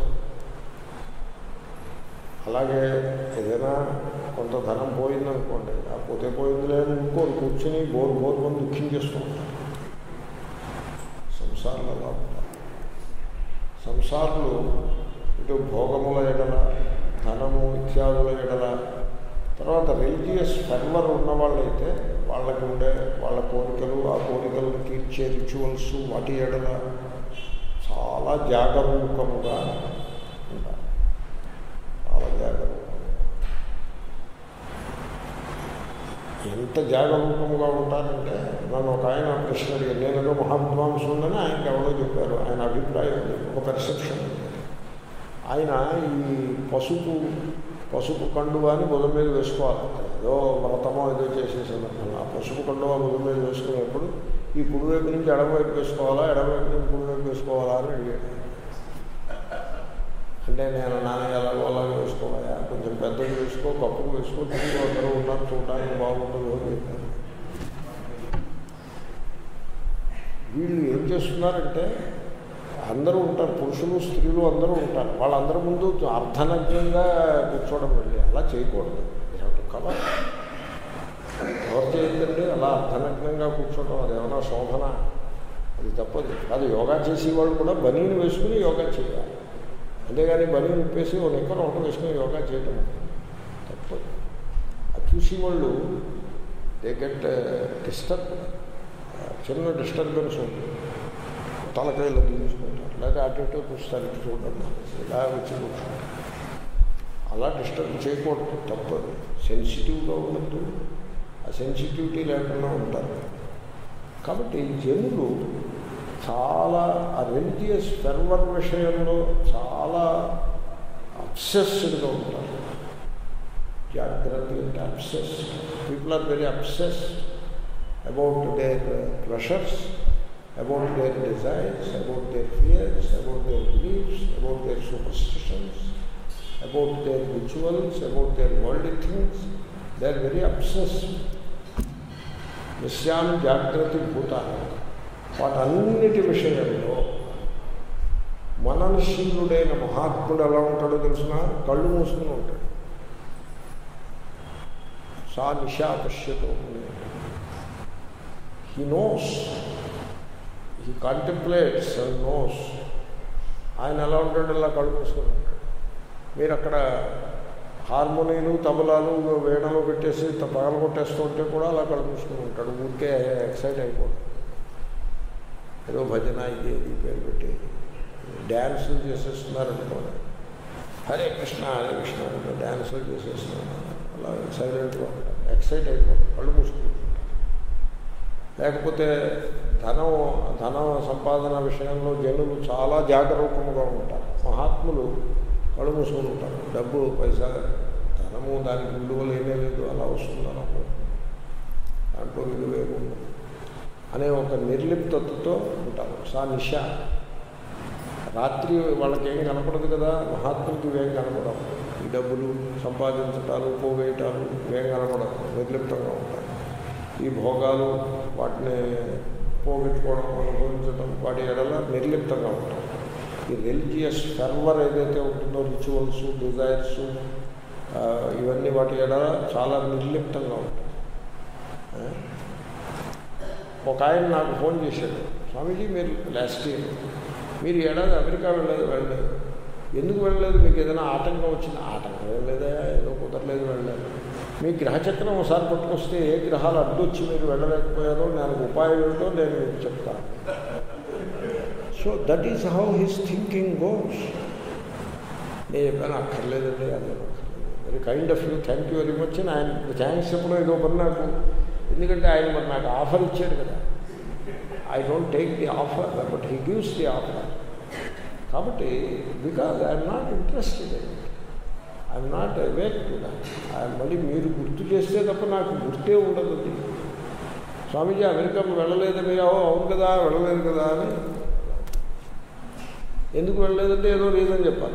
అలాగే ఏదైనా కొంత ధనం పోయిందనుకోండి ఆ పోతే పోయింది లేదు ఇంకోటి కూర్చుని బోర్ బోర్ మంది దుఃఖించేస్తూ ఉంటారు సంసారాలు అలా ఉంటారు సంసారులు ఇటు భోగముల ఎడల ధనము ఇత్యాదుల ఎడల తర్వాత రిలీజియస్ ఫెర్వర్ ఉన్న వాళ్ళైతే వాళ్ళకి ఉండే వాళ్ళ కోరికలు ఆ కోరికలను తీర్చే రిచువల్స్ వాటి ఎడల చాలా జాగరూకముగా ఉంటారు చాలా జాగరూకంగా ఎంత జాగరూకంగా ఉంటారంటే నన్ను ఒక ఆయన ప్రశ్న అడిగారు నేను ఏదో మహావిద్వాంసుందని ఆయనకి ఎవరో చెప్పారు ఆయన అభిప్రాయం ఒక పెర్సెప్షన్ ఆయన ఈ పసుపు పసుపు కండువా అని బుధం మీద వేసుకోవాలి ఏదో వ్రతమో ఏదో చేసేసాను ఆ పసుపు కండువా బుధం మీద వేసుకునేప్పుడు ఈ కుడివైపు నుంచి ఎడమవైపు వేసుకోవాలా ఎడమవైపు నుంచి కుడివైపు వేసుకోవాలా అని అడిగాడు అంటే నేను నాన్న ఎలాగో అలాగే వేసుకోవాలా కొంచెం పెద్దది వేసుకో కప్పుకు వేసుకో చుట్టూ అందరూ ఉన్నారు చూడడానికి బాగుంటుంది అని చెప్పారు వీళ్ళు ఏం చేస్తున్నారంటే అందరూ ఉంటారు పురుషులు స్త్రీలు అందరూ ఉంటారు వాళ్ళందరి ముందు అర్ధనగ్నంగా కూర్చోవడం వెళ్ళి అలా చేయకూడదు కవర్ ఎవరు చేయొద్దండి అలా అర్ధనగ్నంగా కూర్చోవడం అది ఏమైనా శోభన అది తప్పదు అది యోగా చేసే వాళ్ళు కూడా బనీని వేసుకుని యోగా చేయాలి అంతేగాని బనీని విప్పేసి ఒక నిక్కర ఒకటి వేసుకుని యోగా చేయటం తప్పదు అది చూసి వాళ్ళు దే గెట్ డిస్టర్బ్ చిన్న డిస్టర్బెన్స్ ఉంటుంది తలకాయలు దించుకుంటారు లేదా అటు ఇటు చూస్తారు ఇటు చూడడం ఇలా వచ్చి కూర్చుంటారు అలా డిస్టర్బ్ చేయకూడదు తప్పదు సెన్సిటివ్గా ఉండద్దు ఆ సెన్సిటివిటీ లేకుండా ఉంటారు కాబట్టి జనులు చాలా ఆ రిలీజియస్ ఫెర్వర్ విషయంలో చాలా అబ్సెస్డ్గా ఉంటారు జాగ్రత్త అంటే obsessed people are very obsessed about their pressures about their desires, about their fears, about their beliefs, about their superstitions, about their rituals, about their worldly things. They are very obsessed. నిశ్యాం జాగ్రత్త భూత వాటన్నిటి విషయంలో మననశీలుడైన మహాత్ముడు ఎలా ఉంటాడో తెలిసిన కళ్ళు మూసుకుని ఉంటాడు సా నిశా పశ్యతో he knows he contemplates knows ఆయన ఎలా ఉంటాడు ఇలా కళ్ళు మూసుకుని ఉంటాడు మీరు అక్కడ హార్మోనియలు తబలాలు వేణలు పెట్టేసి పగల కొట్టేస్తూ ఉంటే కూడా అలా కళ్ళు మూసుకుని ఉంటాడు ఊరికే ఎక్సైట్ అయిపోడు ఏదో భజన ఇది ఇది పేరు పెట్టి డ్యాన్సులు చేసేస్తున్నారు అనుకోండి హరే కృష్ణ హరే కృష్ణ అంటే డ్యాన్సులు చేసేస్తున్నారు అలా సైలెంట్గా ఉంటారు ఎక్సైట్ అయిపోతారు కళ్ళు మూసుకుంటారు లేకపోతే ధనం ధన సంపాదన విషయంలో జనులు చాలా జాగరూకముగా ఉంటారు మహాత్ములు కళ్ళు మూసుకొని ఉంటారు డబ్బు పైసా ధనము దానికి విలువలు ఏమీ లేదు అలా వస్తుంది అలా పోతుంది. దాంట్లో విలువే ఉండదు అనే ఒక నిర్లిప్తతో ఉంటారు సా నిష రాత్రి వాళ్ళకి ఏం కనపడదు కదా మహాత్ములకి ఇవేం కనపడవు ఈ డబ్బులు సంపాదించటాలు పోగేయటాలు ఇవేం కనపడవు నిర్లిప్తంగా ఉంటారు ఈ భోగాలు వాటిని పోగొట్టుకోవడం అనుభవించడం వాటి ఎడల నిర్లిప్తంగా ఉంటారు ఈ రిలీజియస్ ఫెర్వర్ ఏదైతే ఉంటుందో రిచువల్స్ డిజైర్స్ ఇవన్నీ వాటి ఎడల చాలా నిర్లిప్తంగా ఉంటాయి ఆ? ఒక ఆయన నాకు ఫోన్ చేశాడు స్వామీజీ మీరు లాస్ట్ ఇయర్ మీరు ఈ ఏడాది అమెరికా వెళ్ళలేదు వెళ్ళలేదు ఎందుకు వెళ్ళలేదు మీకు ఏదైనా ఆటంకం వచ్చింది ఆటంకం వెళ్ళలేదా ఏదో కుదరలేదు వెళ్ళలేదు మీ గ్రహచక్రం ఒకసారి పట్టుకొస్తే ఏ గ్రహాలు అడ్డొచ్చి మీరు వెళ్ళలేకపోయారో దానికి ఉపాయం ఏమిటో నేను మీకు చెప్తాను so that is how his thinking goes నేను చెప్పాను అక్కర్లేదండి అదే very kind of you thank you very much అని ఆయన థ్యాంక్స్ చెప్పడం ఏదో పని నాకు ఎందుకంటే ఆయన మరి నాకు ఆఫర్ ఇచ్చాడు కదా I don't take the offer but he gives the offer కాబట్టి because I'm not interested I'm not awake to ఆయన మళ్ళీ మీరు గుర్తు చేస్తే తప్ప నాకు గుర్తే ఉండదు అది. స్వామీజీ అమెరికాకు వెళ్ళలేదని "ఓ, అవును కదా వెళ్ళలేదు కదా అని ఎందుకు వెళ్ళలేదంటే ఏదో రీజన్ చెప్పాలి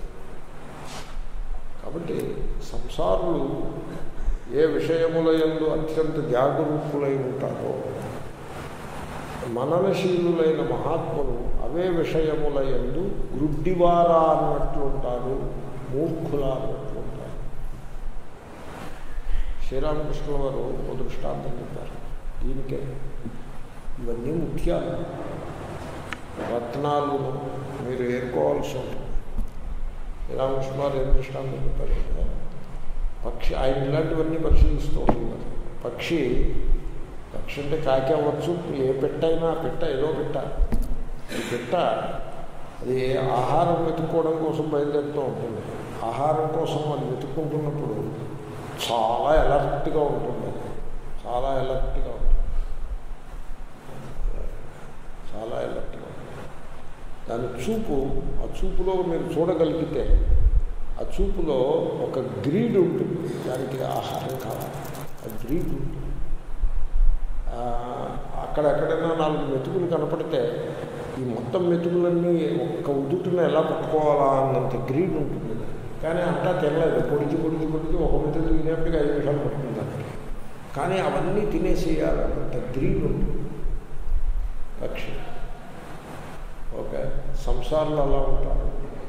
కాబట్టి సంసారులు ఏ విషయముల యందు అత్యంత జాగరూకులై ఉంటారో మననశీలులైన మహాత్ములు అవే విషయముల యందు గ్రుడ్డివారా అన్నట్లు ఉంటారు మూర్ఖుల అన్నట్లు ఉంటారు శ్రీరామకృష్ణుల వారు ఓ దృష్టాంతం చెప్పారు దీనికే ఇవన్నీ ముఖ్యాలు రత్నాలు మీరు ఏరుకోవాల్సి ఉంటుంది శ్రీరామకృష్ణ వారు ఏం దృష్టాంతం చెప్పారు కదా పక్షి ఆయన ఇలాంటివన్నీ పరిశీలిస్తూ ఉంటారు పక్షి పక్షి అంటే కాకి అవ్వచ్చు ఏ పెట్ట అయినా పెట్ట ఏదో పెట్ట ఈ పెట్ట అది ఆహారం వెతుక్కోవడం కోసం బయలుదేరుతూ ఉంటుంది ఆహారం కోసం అది వెతుక్కుంటున్నప్పుడు చాలా ఎలర్ట్గా ఉంటుంది అది. చాలా ఎలర్ట్గా ఉంటుంది చాలా ఎలర్ట్గా ఉంటుంది దాని చూపు ఆ చూపులో మీరు చూడగలిగితే ఆ చూపులో ఒక గ్రీడ్ ఉంటుంది దానికి ఆహారం కావాలి ఆ గ్రీడ్ ఉంటుంది ఆ, అక్కడెక్కడైనా నాలుగు మెతుకులు కనపడితే ఈ మొత్తం మెతుకులన్నీ ఒక్క ఉదుటున ఎలా పట్టుకోవాలా అన్నంత గ్రీడ్ ఉంటుంది కానీ అంతా తినలేదు పొడిచి పొడిచి పొడిచి ఒక మెతుకు తినేప్పటికి ఐదు నిమిషాలు పడుతుంది దానికి కానీ అవన్నీ తినేసేయాలన్నంత గ్రీడ్ ఉంటుంది పక్షి ఓకే సంసారంలో అలా ఉంటారు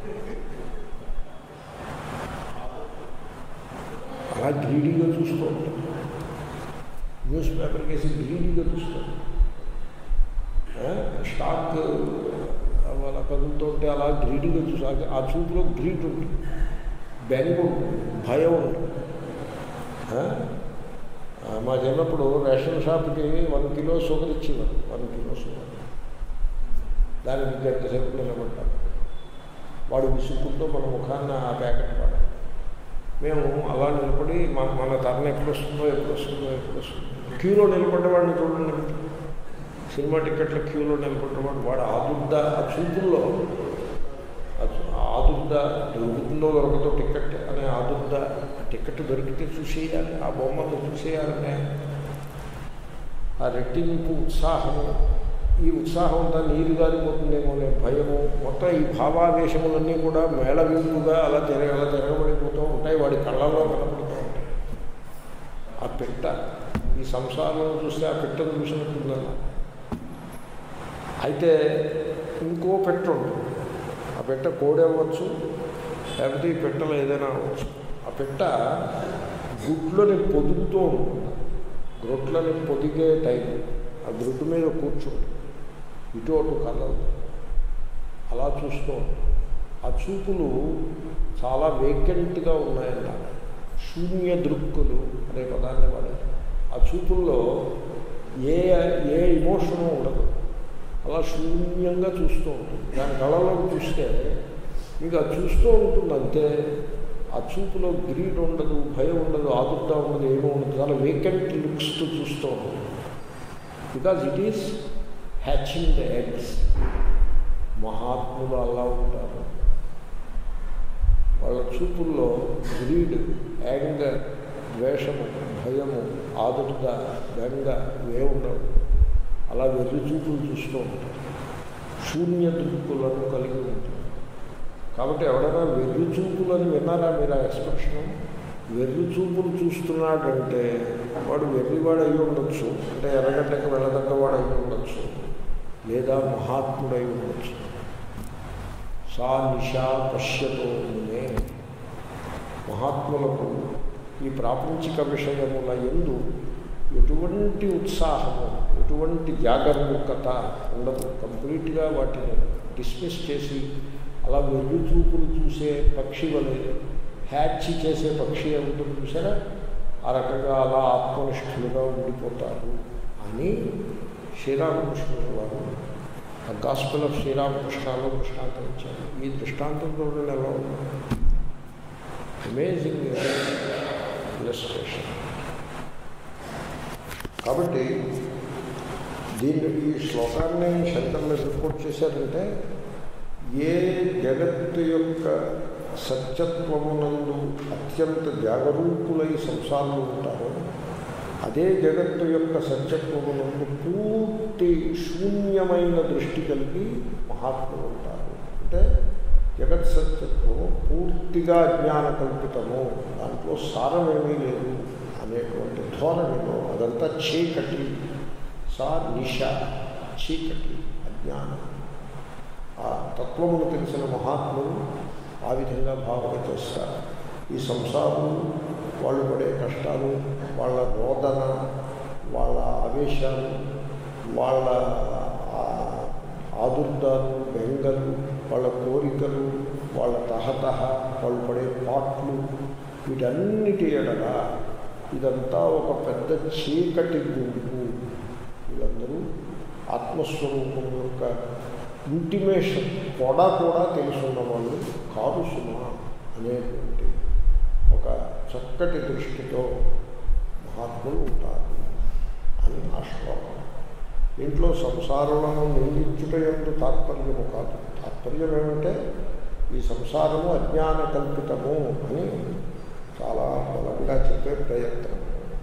అలా గ్రీడీగా చూస్తూ ఉంటారు న్యూస్ పేపర్ కేసి గ్రీడీగా చూస్తారు ఆ, స్టాక్ అలా కదులుతుంటే అలా గ్రీడీగా చూసి ఆ చూపులో గ్రీడ్ ఉంటుంది బెంగ ఉంటుంది భయం ఉంటుంది ఆ? ఆ, మా చిన్నప్పుడు రేషన్ షాప్కి వన్ కిలో షుగర్ ఇచ్చేవారు వన్ కిలో షుగర్ దానికి గంట సేపు నిలబడ్డాం వాడు విసుక్కుంటూ మన ముఖాన్ని ఆ ప్యాకెట్ పడాలి మేము అలా నిలబడి మన మన తరణ ఎప్పుడు వస్తుందో ఎప్పుడు వస్తుందో ఎప్పుడు వస్తుందో క్యూలో నిలబడ్డవాడిని చూడండి సినిమా టికెట్ల క్యూలో నిలబడ్డవాడు వాడు ఆదుర్ద ఆ చూపుల్లో ఆ చూ- ఆ ఆదుర్ద దొరుకుతుందో దొరకదో టికెట్ అనే ఆదుర్ద టికెట్ దొరికితే చూసేయాలి ఆ బొమ్మను చూసేయాలనే ఆ రెట్టింపు ఉత్సాహము ఈ ఉత్సాహం అంతా నీరు గారిపోతుందేమో అనే భయము మొత్తం ఈ భావావేశములన్నీ కూడా మేళవింపుగా అలా తిరగ అలా తిరగబడిపోతూ ఉంటాయి వాడి కళ్ళలో కనపడుతూ ఉంటాయి ఆ పెట్ట ఈ సంసారంలో చూస్తే ఆ పెట్టను చూసినట్టుందన్న అయితే ఇంకో పెట్ట ఉంటుంది ఆ పెట్ట కోడి అవ్వచ్చు లేకపోతే ఈ పెట్టలో ఏదైనా అవ్వచ్చు ఆ పెట్ట గుడ్లని పొదుగుతూ ఉంటుంది గ్రొట్లని పొదిగే టైం ఆ గ్రుడ్డు మీద కూర్చుంటుంది ఇటు అటు కలదు అలా చూస్తూ ఉంటుంది. ఆ చూపులు చాలా వేకెంట్గా ఉన్నాయన్నారు శూన్య దృక్కులు అనే పదాన్ని వాడారు ఆ చూపుల్లో ఏ ఏ ఇమోషను ఉండదు అలా శూన్యంగా చూస్తూ ఉంటుంది దాని కళలో చూస్తే మీకు అది చూస్తూ ఉంటుంది అంతే ఆ చూపులో గ్రీడ్ ఉండదు భయం ఉండదు ఆదుర్దా ఉండదు ఏమో ఉండదు చాలా వేకెంట్ లుక్స్తో చూస్తూ ఉంటుంది because it is hatching the eggs మహాత్ములు అలా ఉంటారు వాళ్ళ చూపుల్లో గ్రీడ్ యాంగర్ ద్వేషము భయము ఆదుర్ద బెంగ ఇవే ఉండవు అలా వెర్రి చూపులు చూస్తూ ఉంటారు శూన్య దృక్కులను కలిగి ఉంటుంది కాబట్టి ఎవడైనా వెర్రి చూపులని విన్నారా మీరు ఆ ఎక్స్ప్రెషన్ వెర్రి చూపులు చూస్తున్నాడంటే వాడు వెర్రివాడు అయి ఉండొచ్చు అంటే ఎర్రగడ్డకి వెళ్ళదగ్గవాడు అయి ఉండొచ్చు లేదా మహాత్ముడై ఉండొచ్చు సా నిషా పశ్యతో మునే మహాత్ములకు ఈ ప్రాపంచిక విషయముల ఎందు ఎటువంటి ఉత్సాహము ఎటువంటి జాగరూకత ఉండదు కంప్లీట్గా వాటిని డిస్మిస్ చేసి అలా వెర్రి చూపులు చూసే పక్షి వలె హ్యాచ్ చేసే పక్షి ఉంటుంది చూసారా ఆ రకంగా అలా ఆత్మనిష్ఠులుగా ఉండిపోతారు అని శ్రీరామకృష్ణుడు వారు ఆ గాస్పల్ ఆఫ్ శ్రీరామకృష్ణలో దృష్టాంతం ఇచ్చారు ఈ దృష్టాంతం చూడండి ఎలా ఉంది అమేజింగ్ ఇలస్ట్రేషన్ కాబట్టి దీన్ని ఈ శ్లోకాన్ని శంకర్లు రిపోర్ట్ చేశారంటే ఏ జగత్తు యొక్క సత్యత్వమునందు అత్యంత జాగరూకులై సంసారంలో ఉంటారో అదే జగత్తు యొక్క సత్యత్వమునందు పూర్తి శూన్యమైన దృష్టి కలిగి మహాత్ములు ఉంటారు అంటే జగత్ సత్యత్వము పూర్తిగా అజ్ఞాన కల్పితము దాంట్లో సారమేమీ లేదు అనేటువంటి ధోరణిలో అదంతా చీకటి సా నిష చీకటి అజ్ఞానం ఆ తత్వమును తెలిసిన మహాత్ములు ఆ విధంగా భావన చేస్తారు ఈ సంసారం వాళ్ళు పడే కష్టాలు వాళ్ళ రోదన వాళ్ళ ఆవేశాలు వాళ్ళ ఆదుర్దాలు బెంగలు వాళ్ళ కోరికలు వాళ్ళ తహతహ వాళ్ళు పడే పాట్లు వీటన్నిటి ఎడగా ఇదంతా ఒక పెద్ద చీకటి గుంపు వీళ్ళందరూ ఆత్మస్వరూపం యొక్క ఇంటిమేషన్ పొడ కూడా తెలుసున్న వాళ్ళు కాదు సుమా అనేటువంటి ఒక చక్కటి దృష్టితో మహాత్ములు ఉంటారు అని ఆ శ్లోకం ఇంట్లో సంసారాలను నిందించుట ఎందు తాత్పర్యము కాదు తాత్పర్యం ఏమంటే ఈ సంసారము అజ్ఞాన కల్పితము అని చాలా బలంగా చెప్పే ప్రయత్నం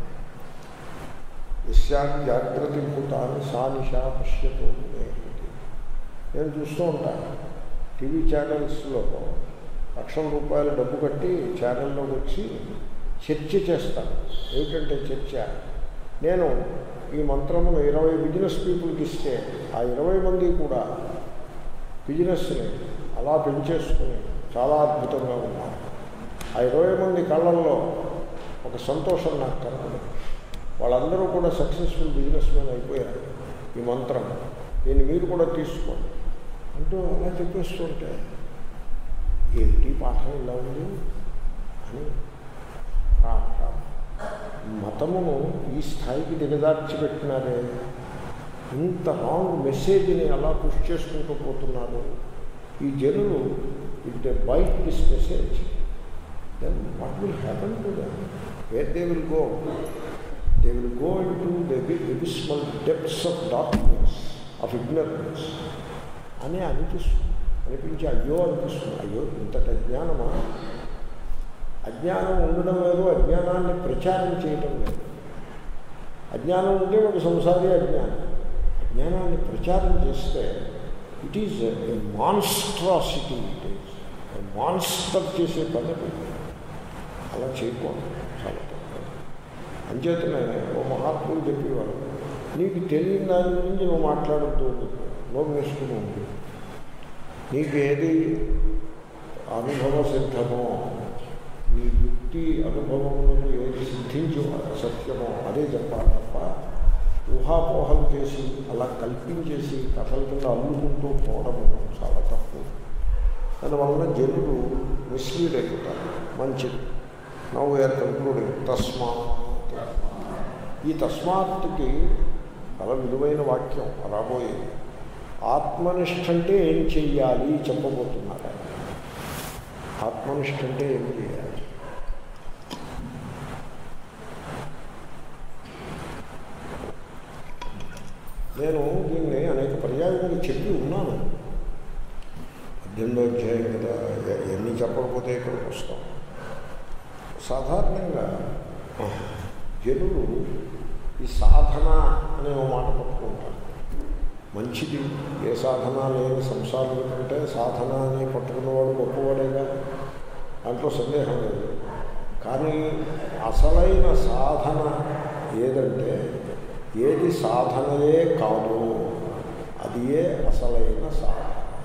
యశాన్ జాగ్రత్త భూతాన్ని సానిషా పశ్యతో నేను చూస్తూ ఉంటాను టీవీ ఛానల్స్లో లక్షల రూపాయలు డబ్బు కట్టి ఛానల్లోకి వచ్చి చర్చ చేస్తాను ఏమిటంటే చర్చ నేను ఈ మంత్రమును ఇరవై బిజినెస్ పీపుల్కి ఇస్తే ఆ ఇరవై మంది కూడా బిజినెస్ని అలా పెంచేసుకుని చాలా అద్భుతంగా ఉన్నారు ఆ ఇరవై మంది కళ్ళల్లో ఒక సంతోషం నాకు కనపడదు వాళ్ళందరూ కూడా సక్సెస్ఫుల్ బిజినెస్ మ్యాన్ అయిపోయారు ఈ మంత్రం దీన్ని మీరు కూడా తీసుకోండి అంటూ అలా చెప్పేస్తుంటే ఏమిటి పాఠం ఇలా ఉంది అని మతమును ఈ స్థాయికి దిగదార్చి పెట్టినారే ఇంత రాంగ్ మెసేజ్ని అలా పుష్ చేసుకుంటూ పోతున్నారు ఈ జనులు it they bite this message then what will happen to them where they will go they will go into the abysmal depths of darkness of ignorance అని అనిపిస్తుంది అనిపించి అయ్యో అనిపిస్తుంది అయ్యో ఇంతటి అజ్ఞానమా అజ్ఞానం ఉండడం లేదు అజ్ఞానాన్ని ప్రచారం చేయటం లేదు అజ్ఞానం ఉంటే ఒక సంసారి అజ్ఞానం అజ్ఞానాన్ని ప్రచారం చేస్తే it is a monstrosity it is monster చేసే పని అలా చేయకూడదు చాలా తప్ప అంచేతనే ఓ మహాత్ములు చెప్పేవారు నీకు తెలియని దాని గురించి నువ్వు మాట్లాడద్దు నోరు వేసుకుని ఉంది నీకు ఏది అనుభవ సిద్ధమో నీ యుక్తి అనుభవములకు ఏది సిద్ధించు సత్యమో అదే చెప్పాలి తప్ప ఊహాపోహలు చేసి అలా కల్పించేసి కథల కింద అల్లుకుంటూ పోవడం చాలా తప్పు దానివల్ల జనులు మిస్లీడ్ అయిపోతారు మంచిది నవ్వు వేర్ కంక్లూడింగ్ తస్మాత్ ఈ తస్మాత్కి చాలా విలువైన వాక్యం రాబోయేది ఆత్మనిష్ట అంటే ఏం చెయ్యాలి చెప్పబోతున్నారు ఆత్మనిష్ట అంటే ఏం చేయాలి నేను దీన్ని అనేక పర్యాయములు చెప్పి ఉన్నాను పద్దెనిమిదో అధ్యాయం కదా ఎన్ని చెప్పకపోతే ఇక్కడికి వస్తాం సాధారణంగా జనులు ఈ సాధన అనే ఒక మాట పట్టుకుంటారు మంచిది ఏ సాధన లేని సంసారం కంటే సాధన అని పట్టుకున్నవాడు గొప్పవాడేగా దాంట్లో సందేహం లేదు కానీ అసలైన సాధన ఏదంటే ఏది సాధనయే కాదు అది ఏ అసలైన సాధన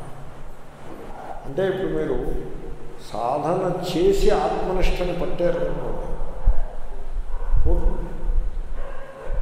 అంటే ఇప్పుడు మీరు సాధన చేసి ఆత్మనిష్టని పట్టారు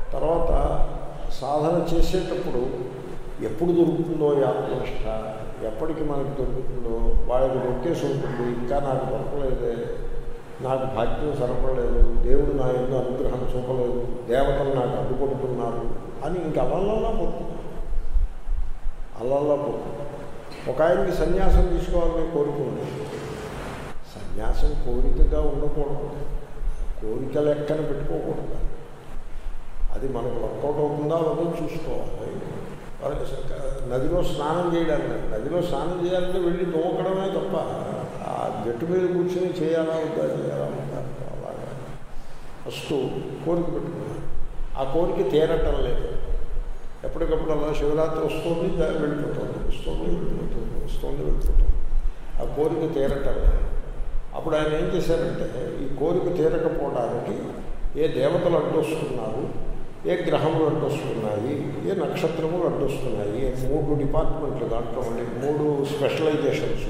సాధన చేసేటప్పుడు ఎప్పుడు దొరుకుతుందో ఈ ఆత్మనిష్ట ఎప్పటికి మనకు దొరుకుతుందో వాళ్ళకి దొరికేసి ఉంటుంది ఇంకా నాకు దొరకలేదే నాకు భాగ్యం సరపడలేదు దేవుడు నా ఎందు అనుగ్రహం చూపలేదు దేవతలు నాకు అడ్డుకుంటున్నారు అని ఇంక అల్లల్లా పోతుంది అల్లల్లా పోతుంది ఒక ఆయనకి సన్యాసం తీసుకోవాలని కోరుకుంది సన్యాసం కోరికగా ఉండకూడదు కోరిక లెక్కన పెట్టుకోకూడదు అది మనకు వర్కౌట్ అవుతుందా అదో చూసుకోవాలి వాళ్ళకి నదిలో స్నానం చేయడానికి నదిలో స్నానం చేయాలంటే వెళ్ళి దూకడమే తప్ప ఆ గట్టు మీద కూర్చొని చేయాలా వద్దా చేయాలా వద్దా అలాగా ఫస్ట్ కోరిక పెట్టుకున్నాను ఆ కోరిక తీరటం లేదు ఎప్పటికప్పుడు అలా శివరాత్రి వస్తుంది దా- వెళ్ళిపోతుంది వస్తుంది వెళ్ళిపోతుంది వస్తుంది వెళ్ళిపోతుంది ఆ కోరిక తీరటం లేదు అప్పుడు ఆయన ఏం చేశారంటే ఈ కోరిక తీరకపోవడానికి ఏ దేవతలు అడ్డొస్తున్నారు ఏ గ్రహములు అడ్డొస్తున్నాయి ఏ నక్షత్రములు అడ్డొస్తున్నాయి మూడు డిపార్ట్మెంట్లు దాంట్లో ఉండే మూడు స్పెషలైజేషన్స్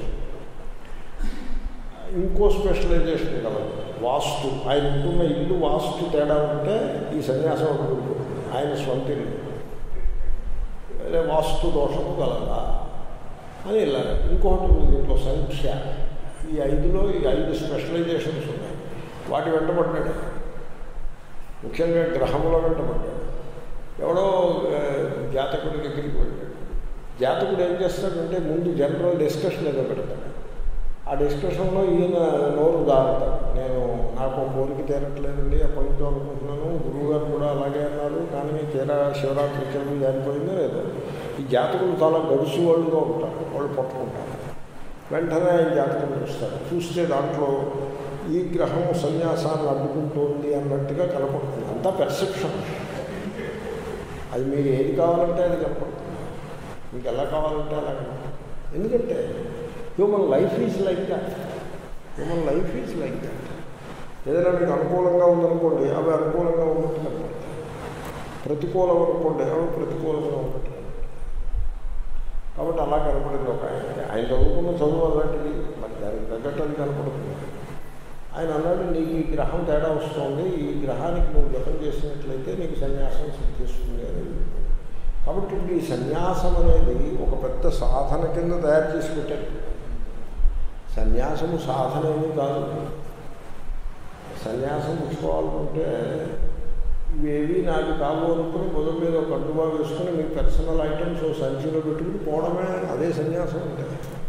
ఇంకో స్పెషలైజేషన్ కలదు వాస్తు ఆయన ఉంటున్న ఇల్లు వాస్తు తేడా ఉంటే ఈ సన్యాసం ఒకటి ఆయన స్వంత ఇల్లు అదే వాస్తు దోషము గలదా అని వెళ్ళారు ఇంకొకటి ఉంది దీంట్లో సంఖ్య ఈ ఐదులో ఈ ఐదు స్పెషలైజేషన్స్ ఉన్నాయి వాటి వెంటబడ్డాడు ముఖ్యంగా గ్రహముల వెంటబడ్డాడు ఎవడో ఆ, జాతకుడి దగ్గరికి వెళ్ళాడు జాతకుడు ఏం చేస్తాడంటే ముందు జనరల్ డిస్కషన్ ఏదో పెడతాడు ఆ డిస్కషన్లో ఈయన నోరు దారుతాడు నేను నాకు ఒక కోరిక తీరట్లేదండి ఎప్పటి నుంచో అనుకుంటున్నాను గురువు గారు కూడా అలాగే అన్నారు కానీ తీరా శివరాత్రి చెరువు జారిపోయిందో లేదో ఈ జాతకులు చాలా గడుసు వాళ్ళుగా ఉంటారు వాళ్ళు పట్టుకుంటారు వెంటనే ఆయన జాతకం చూస్తారు చూస్తే దాంట్లో ఈ గ్రహం సన్యాసాన్ని అడ్డుకుంటోంది అన్నట్టుగా కనపడుతుంది అంతా పెర్సెప్షన్ అది మీకు ఏది కావాలంటే అది కనపడుతుంది మీకు ఎలా కావాలంటే అలా కనపడుతుంది ఎందుకంటే human life is like that human life is like that ఏదైనా మీకు అనుకూలంగా ఉందనుకోండి అవి అనుకూలంగా ఉన్నట్టు కనపడతాయి ప్రతికూలం అనుకోండి అవి ప్రతికూలంగా ఉన్నట్టు కనపడతాయి కాబట్టి అలా కనపడింది ఒక ఆయనకి ఆయన చదువుకున్న చదువు అలాంటిది మరి దానికి తగ్గట్టు అది కనపడుతుంది ఆయన అన్నాడు నీకు ఈ గ్రహం తేడా వస్తుంది ఈ గ్రహానికి నువ్వు జపం చేసినట్లయితే నీకు సన్యాసం సిద్ధిస్తుంది అనేది కాబట్టి ఇప్పుడు ఈ సన్యాసం అనేది ఒక పెద్ద సాధన కింద తయారు చేసి పెట్టారు సన్యాసము సాధన ఏమీ కాదు సన్యాసం పుచ్చుకోవాలనుకుంటే ఇవేవి నాకు కావు అనుకుని మొదటి మీద ఒక కండువా వేసుకుని మీ పర్సనల్ ఐటమ్స్ ఓ సంచిలో పెట్టుకుని పోవడమే అదే సన్యాసం అంటే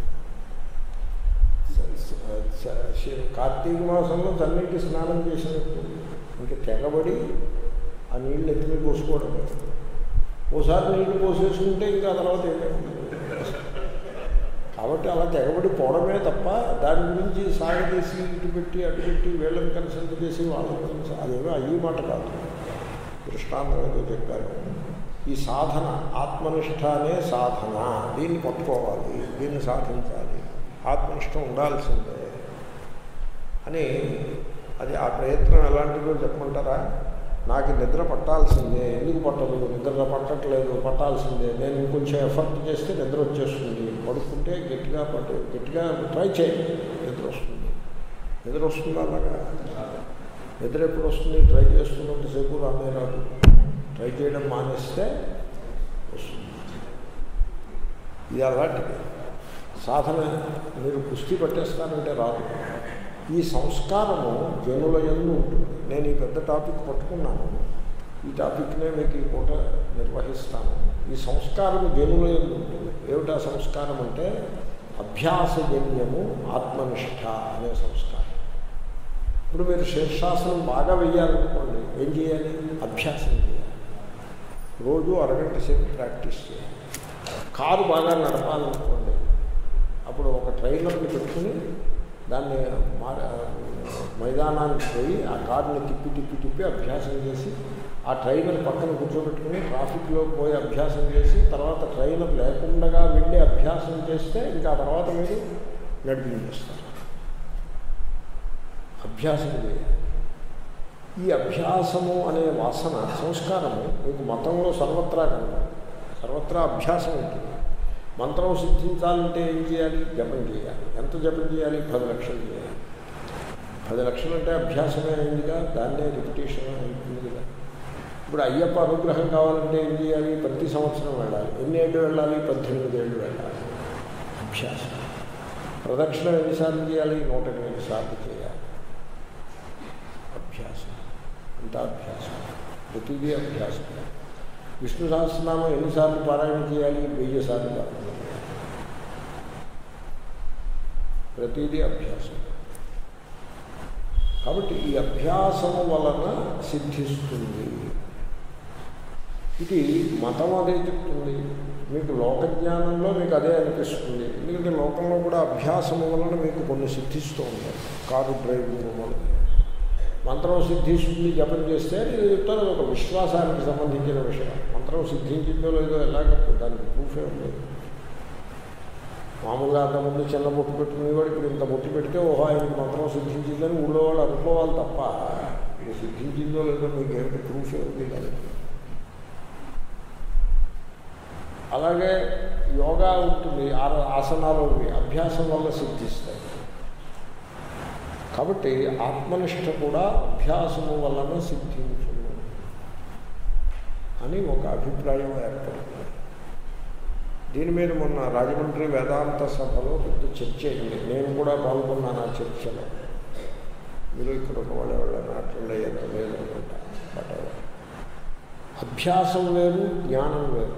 స- స- కార్తీక మాసంలో తన్నింటి స్నానం చేసినట్టు ఇంక తెగబడి ఆ నీళ్ళు ఎత్తిమి పోసుకోవడమే ఓసారి నీళ్లు పోసేసుకుంటే ఇంకా ఆ తర్వాత ఏమైంది కాబట్టి అలా తెగబడి పోవడమే తప్ప దాని గురించి సాగదీసి ఇటు పెట్టి అటు పెట్టి వీళ్ళని కన్సల్ట్ చేసి వాళ్ళని కన్సల్ట్ అదేమో అయ్యి మాట కాదు దృష్టాంతం ఏదో చెప్పారు ఈ సాధన ఆత్మనిష్ట అనే సాధన దీన్ని పట్టుకోవాలి దీన్ని సాధించాలి ఆత్మనిష్ట ఉండాల్సిందే అని అది ఆ ప్రయత్నం ఎలాంటిదో చెప్పమంటారా నాకు నిద్ర పట్టాల్సిందే ఎందుకు పట్టదు నిద్ర పట్టట్లేదు పట్టాల్సిందే నేను ఇంకొంచెం ఎఫర్ట్ చేస్తే నిద్ర వచ్చేస్తుంది పడుకుంటే గట్టిగా పట్టు గట్టిగా ట్రై చేయి నిద్ర వస్తుంది నిద్ర వస్తుంది అలాగా నిద్ర ఎప్పుడు వస్తుంది ట్రై చేస్తున్నంతసేపు రానే రాదు ట్రై చేయడం మానేస్తే వస్తుంది ఇది అలాంటిది సాధన మీరు కుస్తీ పట్టేస్తానంటే రాదు ఈ సంస్కారము జనుల ఎందు ఉంటుంది నేను ఈ పెద్ద టాపిక్ పట్టుకున్నాను ఈ టాపిక్నే మీకు ఈ పూట నిర్వహిస్తాను ఈ సంస్కారము జనుల ఎందు ఉంటుంది ఏమిటా సంస్కారం అంటే అభ్యాసజన్యము ఆత్మనిష్ట అనే సంస్కారం ఇప్పుడు మీరు శీర్షాసనం బాగా వెయ్యాలనుకోండి ఏం చేయాలి అభ్యాసం చేయాలి రోజు అరగంట సేపు ప్రాక్టీస్ చేయాలి కారు బాగా నడపాలనుకోండి అప్పుడు ఒక ట్రైనర్ని పెట్టుకుని దాన్ని మా మైదానానికి పోయి ఆ కారుని తిప్పి తిప్పి తిప్పి అభ్యాసం చేసి ఆ ట్రైనర్ పక్కన కూర్చోబెట్టుకుని ట్రాఫిక్లో పోయి అభ్యాసం చేసి తర్వాత ట్రైనర్ లేకుండా వెళ్ళి అభ్యాసం చేస్తే ఇంకా ఆ తర్వాత మీరు నడిపించేస్తారు అభ్యాసం చేయాలి ఈ అభ్యాసము అనే వాసన సంస్కారము మీకు మతంలో సర్వత్రా కనపడదు సర్వత్రా అభ్యాసం ఉంటుంది మంత్రం సిద్ధించాలంటే ఏం చేయాలి జపం చేయాలి ఎంత జపం చేయాలి పది లక్షలు చేయాలి పది లక్షలు అంటే అభ్యాసమే అయిందిగా దాన్నే రిపిటేషన్ అవుతుంది కదా ఇప్పుడు అయ్యప్ప అనుగ్రహం కావాలంటే ఏం చేయాలి ప్రతి సంవత్సరం వెళ్ళాలి ఎన్ని ఏళ్ళు వెళ్ళాలి పద్దెనిమిది ఏళ్ళు వెళ్ళాలి అభ్యాసం ప్రదక్షిణ ఎన్నిసార్లు చేయాలి నూట ఎనిమిది సార్లు చేయాలి అభ్యాసం అంతా అభ్యాసం ప్రతిదీ అభ్యాసం విష్ణు సహస్రనామం ఎన్నిసార్లు పారాయణ చేయాలి వెయ్యి సార్లు పారాయణ చేయాలి ప్రతిదీ అభ్యాసం కాబట్టి ఈ అభ్యాసము వలన సిద్ధిస్తుంది ఇది మతం అదే చెప్తుంది మీకు లోక జ్ఞానంలో మీకు అదే అనిపిస్తుంది ఎందుకంటే లోకంలో కూడా అభ్యాసము వలన మీకు కొన్ని సిద్ధిస్తూ ఉంటాయి కారు డ్రైవింగ్ వలన మంత్రం సిద్ధిస్తుంది జపం చేస్తే నేను చెప్తాను అది ఒక విశ్వాసానికి సంబంధించిన విషయం మంత్రం సిద్ధించిందో లేదో ఎలాగ దానికి ప్రూఫే ఉండదు మామూలుగా అంతకుముందు చిన్న బొట్టు పెట్టుకునేవాడు ఇప్పుడు ఇంత బొట్టు పెడితే ఓహో ఆయనకి మంత్రం సిద్ధించిందని ఊళ్ళో వాళ్ళు అనుకోవాలి తప్ప ఇది సిద్ధించిందో లేదో మీకు ఏమిటి ప్రూఫ్ ఏమిటి కాదు అలాగే యోగా ఉంటుంది ఆ- ఆసనాలు ఇవి అభ్యాసం వల్ల సిద్ధిస్తాయి కాబట్టి ఆత్మనిష్ట కూడా అభ్యాసము వలన సిద్ధించును అని ఒక అభిప్రాయం ఏర్పడుతుంది దీని మీద మొన్న రాజమండ్రి వేదాంత సభలో పెద్ద చర్చ అయింది నేను కూడా పాల్గొన్నాను ఆ చర్చలో మీరు ఇక్కడ ఒక వాళ్ళు ఎవరైనా అటెండ్ అయ్యేంత లేదనుకుంటా బట్ అభ్యాసం వేరు జ్ఞానం వేరు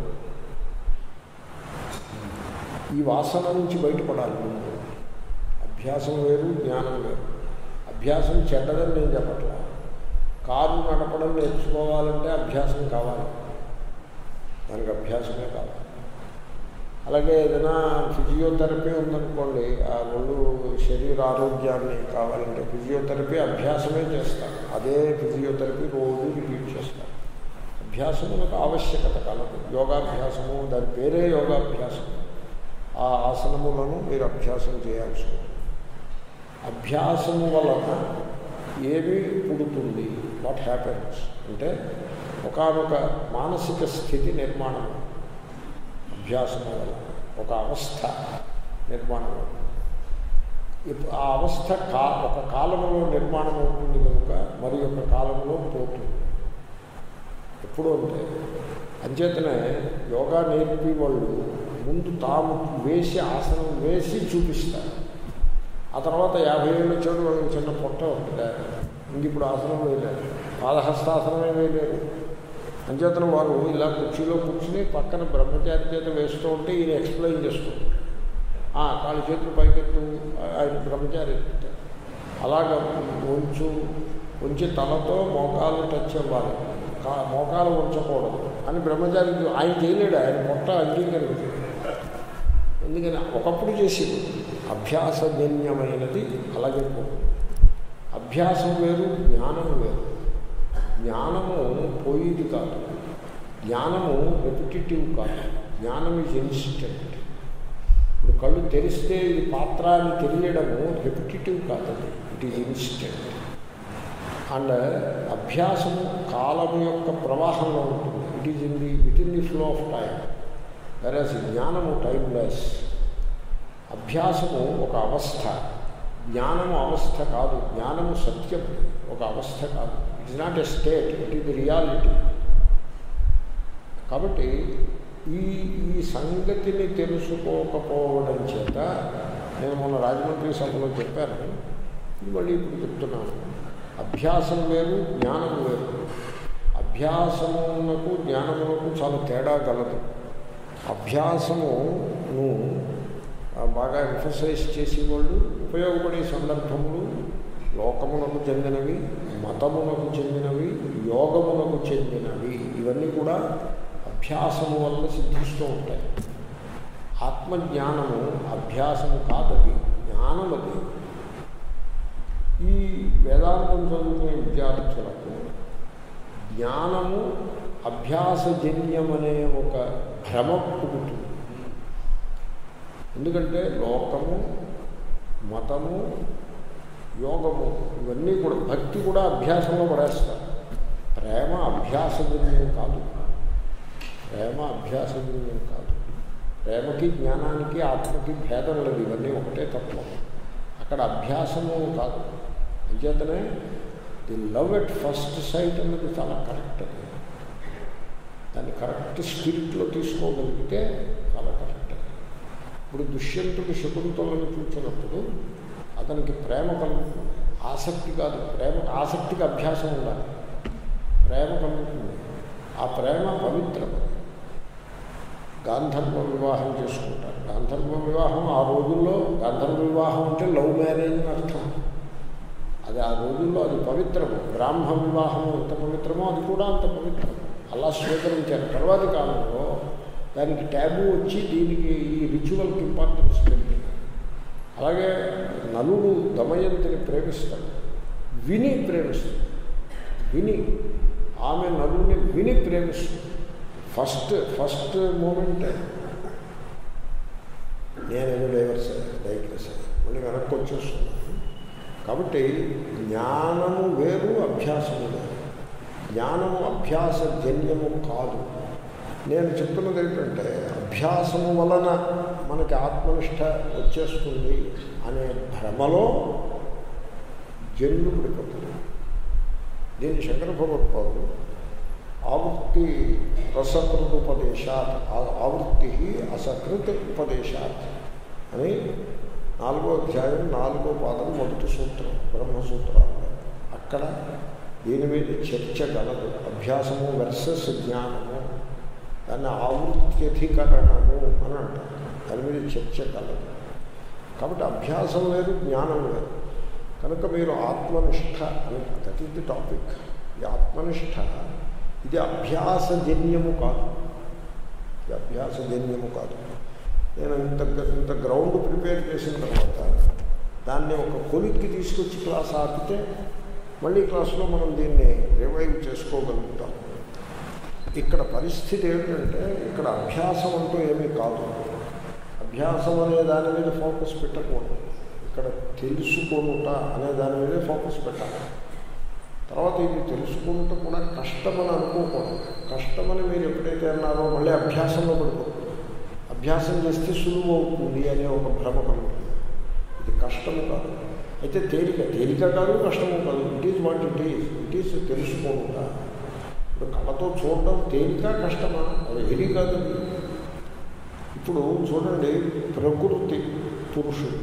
ఈ వాసన నుంచి బయటపడాలి ముందు అభ్యాసం వేరు జ్ఞానం వేరు అభ్యాసం చెడ్డదని నేను చెప్పట్లా కారు నడపడం నేర్చుకోవాలంటే అభ్యాసం కావాలి దానికి అభ్యాసమే కావాలి అలాగే ఏదైనా ఫిజియోథెరపీ ఉందనుకోండి ఆ ఒళ్ళు శరీర ఆరోగ్యాన్ని కావాలంటే ఫిజియోథెరపీ అభ్యాసమే చేస్తారు అదే ఫిజియోథెరపీ రోజు రిపీట్ చేస్తారు అభ్యాసములకు ఆవశ్యకత కలదు యోగాభ్యాసము దాని పేరే యోగాభ్యాసం ఆ ఆసనములను మీరు అభ్యాసం చేయాల్సి ఉంటుంది అభ్యాసము వలన ఏమి పుడుతుంది వాట్ హ్యాపెన్స్ అంటే ఒకనొక మానసిక స్థితి నిర్మాణం అభ్యాసము వలన ఒక అవస్థ నిర్మాణం అవుతుంది. ఇప్పు- ఆ అవస్థ కా ఒక కాలంలో నిర్మాణం అవుతుంది కనుక మరి ఒక కాలంలో పోతుంది ఎప్పుడు అంటే అంచేతనే యోగా నేర్పి వాళ్ళు ముందు తాము వేసి ఆసనం వేసి చూపిస్తారు ఆ తర్వాత యాభై ఏళ్ళు వచ్చాడు వాళ్ళకి చిన్న పొట్ట ఉంటుంది ఇంక ఇప్పుడు ఆసనం వేయలేరు పాదహస్తాసనమే వేయలేరు అంచేతన వారు ఇలా కుర్చీలో కూర్చుని పక్కన బ్రహ్మచారి చేత వేస్తూ ఉంటే ఈయన ఎక్స్ప్లెయిన్ చేస్తూ ఉంటాడు. ఆ కాళ్ళు చేతులు పైకెత్తు ఆయన బ్రహ్మచారి ఎత్తుతారు అలాగ ఉంచు ఉంచి తలతో మోకాలు టచ్ అవ్వాలి కా మోకాలు ఉంచకూడదు అని బ్రహ్మచారి ఆయన చేయలేడు ఆయన పొట్ట అంగీకరించాడు ఎందుకని ఒకప్పుడు చేసేది అభ్యాసజన్యమైనది అలాగే పోతుంది అభ్యాసం వేరు జ్ఞానం వేరు జ్ఞానము పోయేది కాదు జ్ఞానము రెపిటేటివ్ కాదు జ్ఞానం ఈజ్ ఇన్స్టెంట్ ఇప్పుడు కళ్ళు తెరిస్తే ఇది పాత్ర అని తెలియడము రెపిటేటివ్ కాదు అది ఇట్ ఈజ్ ఇన్స్టెంట్ అండ్ అభ్యాసము కాలము యొక్క ప్రవాహంలో ఉంటుంది it is in the within the flow of time versus జ్ఞానము టైమ్లెస్ అభ్యాసము ఒక అవస్థ జ్ఞానము అవస్థ కాదు జ్ఞానము సత్యం ఒక అవస్థ కాదు it is not a state it is the reality కాబట్టి ఈ ఈ సంగతిని తెలుసుకోకపోవడం చేత నేను మొన్న రాజమండ్రి సభలో చెప్పాను ఇది మళ్ళీ ఇప్పుడు చెప్తున్నాను అభ్యాసం వేరు జ్ఞానం వేరు అభ్యాసమునకు జ్ఞానమునకు చాలా తేడా గలదు అభ్యాసమును ఆ, బాగా ఎంఫసైజ్ చేసేవాళ్ళు ఉపయోగపడే సందర్భములు లోకమునకు చెందినవి మతమునకు చెందినవి యోగమునకు చెందినవి ఇవన్నీ కూడా అభ్యాసము వల్ల సిద్ధిస్తూ ఉంటాయి ఆత్మజ్ఞానము అభ్యాసము కాదది జ్ఞానమది ఈ వేదాంతం చదువుకునే విద్యార్థులకు జ్ఞానము అభ్యాసజన్యమనే ఒక భ్రమ పుడుతుంది ఎందుకంటే లోకము మతము యోగము ఇవన్నీ కూడా భక్తి కూడా అభ్యాసంలో పడేస్తారు ప్రేమ అభ్యాసజన్యం కాదు ప్రేమ అభ్యాసజన్యం కాదు ప్రేమకి జ్ఞానానికి ఆత్మకి భేదం లేదు ఇవన్నీ ఒకటే తత్వం అక్కడ అభ్యాసము కాదు అంచేతనే the love at first sight అన్నది చాలా కరెక్ట్ అది దాన్ని కరెక్ట్ స్పిరిట్లో తీసుకోగలిగితే చాలా కరెక్ట్ ఇప్పుడు దుష్యంతుడు శకుంతలను చూసినప్పుడు అతనికి ప్రేమ కలుగుతుంది ఆసక్తి కాదు ప్రేమ ఆసక్తికి అభ్యాసం ఉండాలి ప్రేమ కలుగుతుంది ఆ ప్రేమ పవిత్రం గాంధర్వ వివాహం చేసుకుంటారు గాంధర్వ వివాహం ఆ రోజుల్లో గాంధర్వ వివాహం అంటే లవ్ మ్యారేజ్ అని అర్థం అది ఆ రోజుల్లో అది పవిత్రము బ్రాహ్మ వివాహం ఎంత పవిత్రమో అది కూడా అంత పవిత్రం అలా స్వీకరించారు తర్వాతి కాలంలో దానికి ట్యాబు వచ్చి దీనికి ఈ రిచువల్కి ఇంపార్టెన్స్ పెరిగింది అలాగే నలుడు దమయంతిని ప్రేమిస్తాడు విని ప్రేమిస్తాడు విని ఆమె నలుని విని ప్రేమిస్తుంది ఫస్ట్ ఫస్ట్ మూమెంట్ నేనేదో డైవర్స్ డైవర్స్ మళ్ళీ వెనక్కి వచ్చేస్తున్నాను కాబట్టి జ్ఞానము వేరు అభ్యాసము వేరు జ్ఞానము అభ్యాసజన్యము కాదు నేను చెప్తున్నది ఏంటంటే అభ్యాసము వలన మనకి ఆత్మనిష్ట వచ్చేస్తుంది అనే భ్రమలో జన్లు పడిపోతుంది దీన్ని శంకర భగవత్పాదులు ఆవృత్తి రసకృత ఉపదేశాత్ ఆవృత్తి అసకృత ఉపదేశాత్ అని నాలుగో అధ్యాయం నాలుగో పాదం మొదటి సూత్రం బ్రహ్మసూత్రాలు అక్కడ దీని మీద చర్చ గలదు అభ్యాసము వెర్సెస్ జ్ఞానము దాన్ని ఆవృత్యధికరణము అని అంటారు దాని మీద చర్చ కలదు కాబట్టి అభ్యాసం వేరు జ్ఞానం వేరు కనుక మీరు ఆత్మనిష్ట అని దట్ ఈస్ ది టాపిక్ ఈ ఆత్మనిష్ట ఇది అభ్యాసజన్యము కాదు ఇది అభ్యాసజన్యము కాదు నేను ఇంత ఇంత గ్రౌండ్ ప్రిపేర్ చేసిన తర్వాత దాన్ని ఒక కొలిక్కి తీసుకొచ్చి క్లాస్ ఆపితే మళ్ళీ క్లాసులో మనం దీన్ని రివైవ్ చేసుకోగలుగుతాం ఇక్కడ పరిస్థితి ఏమిటంటే ఇక్కడ అభ్యాసం అంటూ ఏమీ కాదు అభ్యాసం అనే దాని మీద ఫోకస్ పెట్టకూడదు ఇక్కడ తెలుసుకొనుట అనే దాని మీదే ఫోకస్ పెట్టాలి తర్వాత ఇది తెలుసుకుంట కూడా కష్టమని అనుకోకూడదు కష్టమని మీరు ఎప్పుడైతే అన్నారో మళ్ళీ అభ్యాసంలో పడిపోతుంది అభ్యాసం చేస్తే సులువు అవుతుంది అనే ఒక భ్రమ కలుగుతుంది ఇది కష్టము కాదు అయితే తేలిక తేలిక కాదు కష్టము కాదు it is what it is it is తెలుసుకోకుండా ఇప్పుడు కళ్ళతో చూడడం తేలిక కష్టమా అది ఏది కాదు అది. ఇప్పుడు చూడండి ప్రకృతి పురుషుడు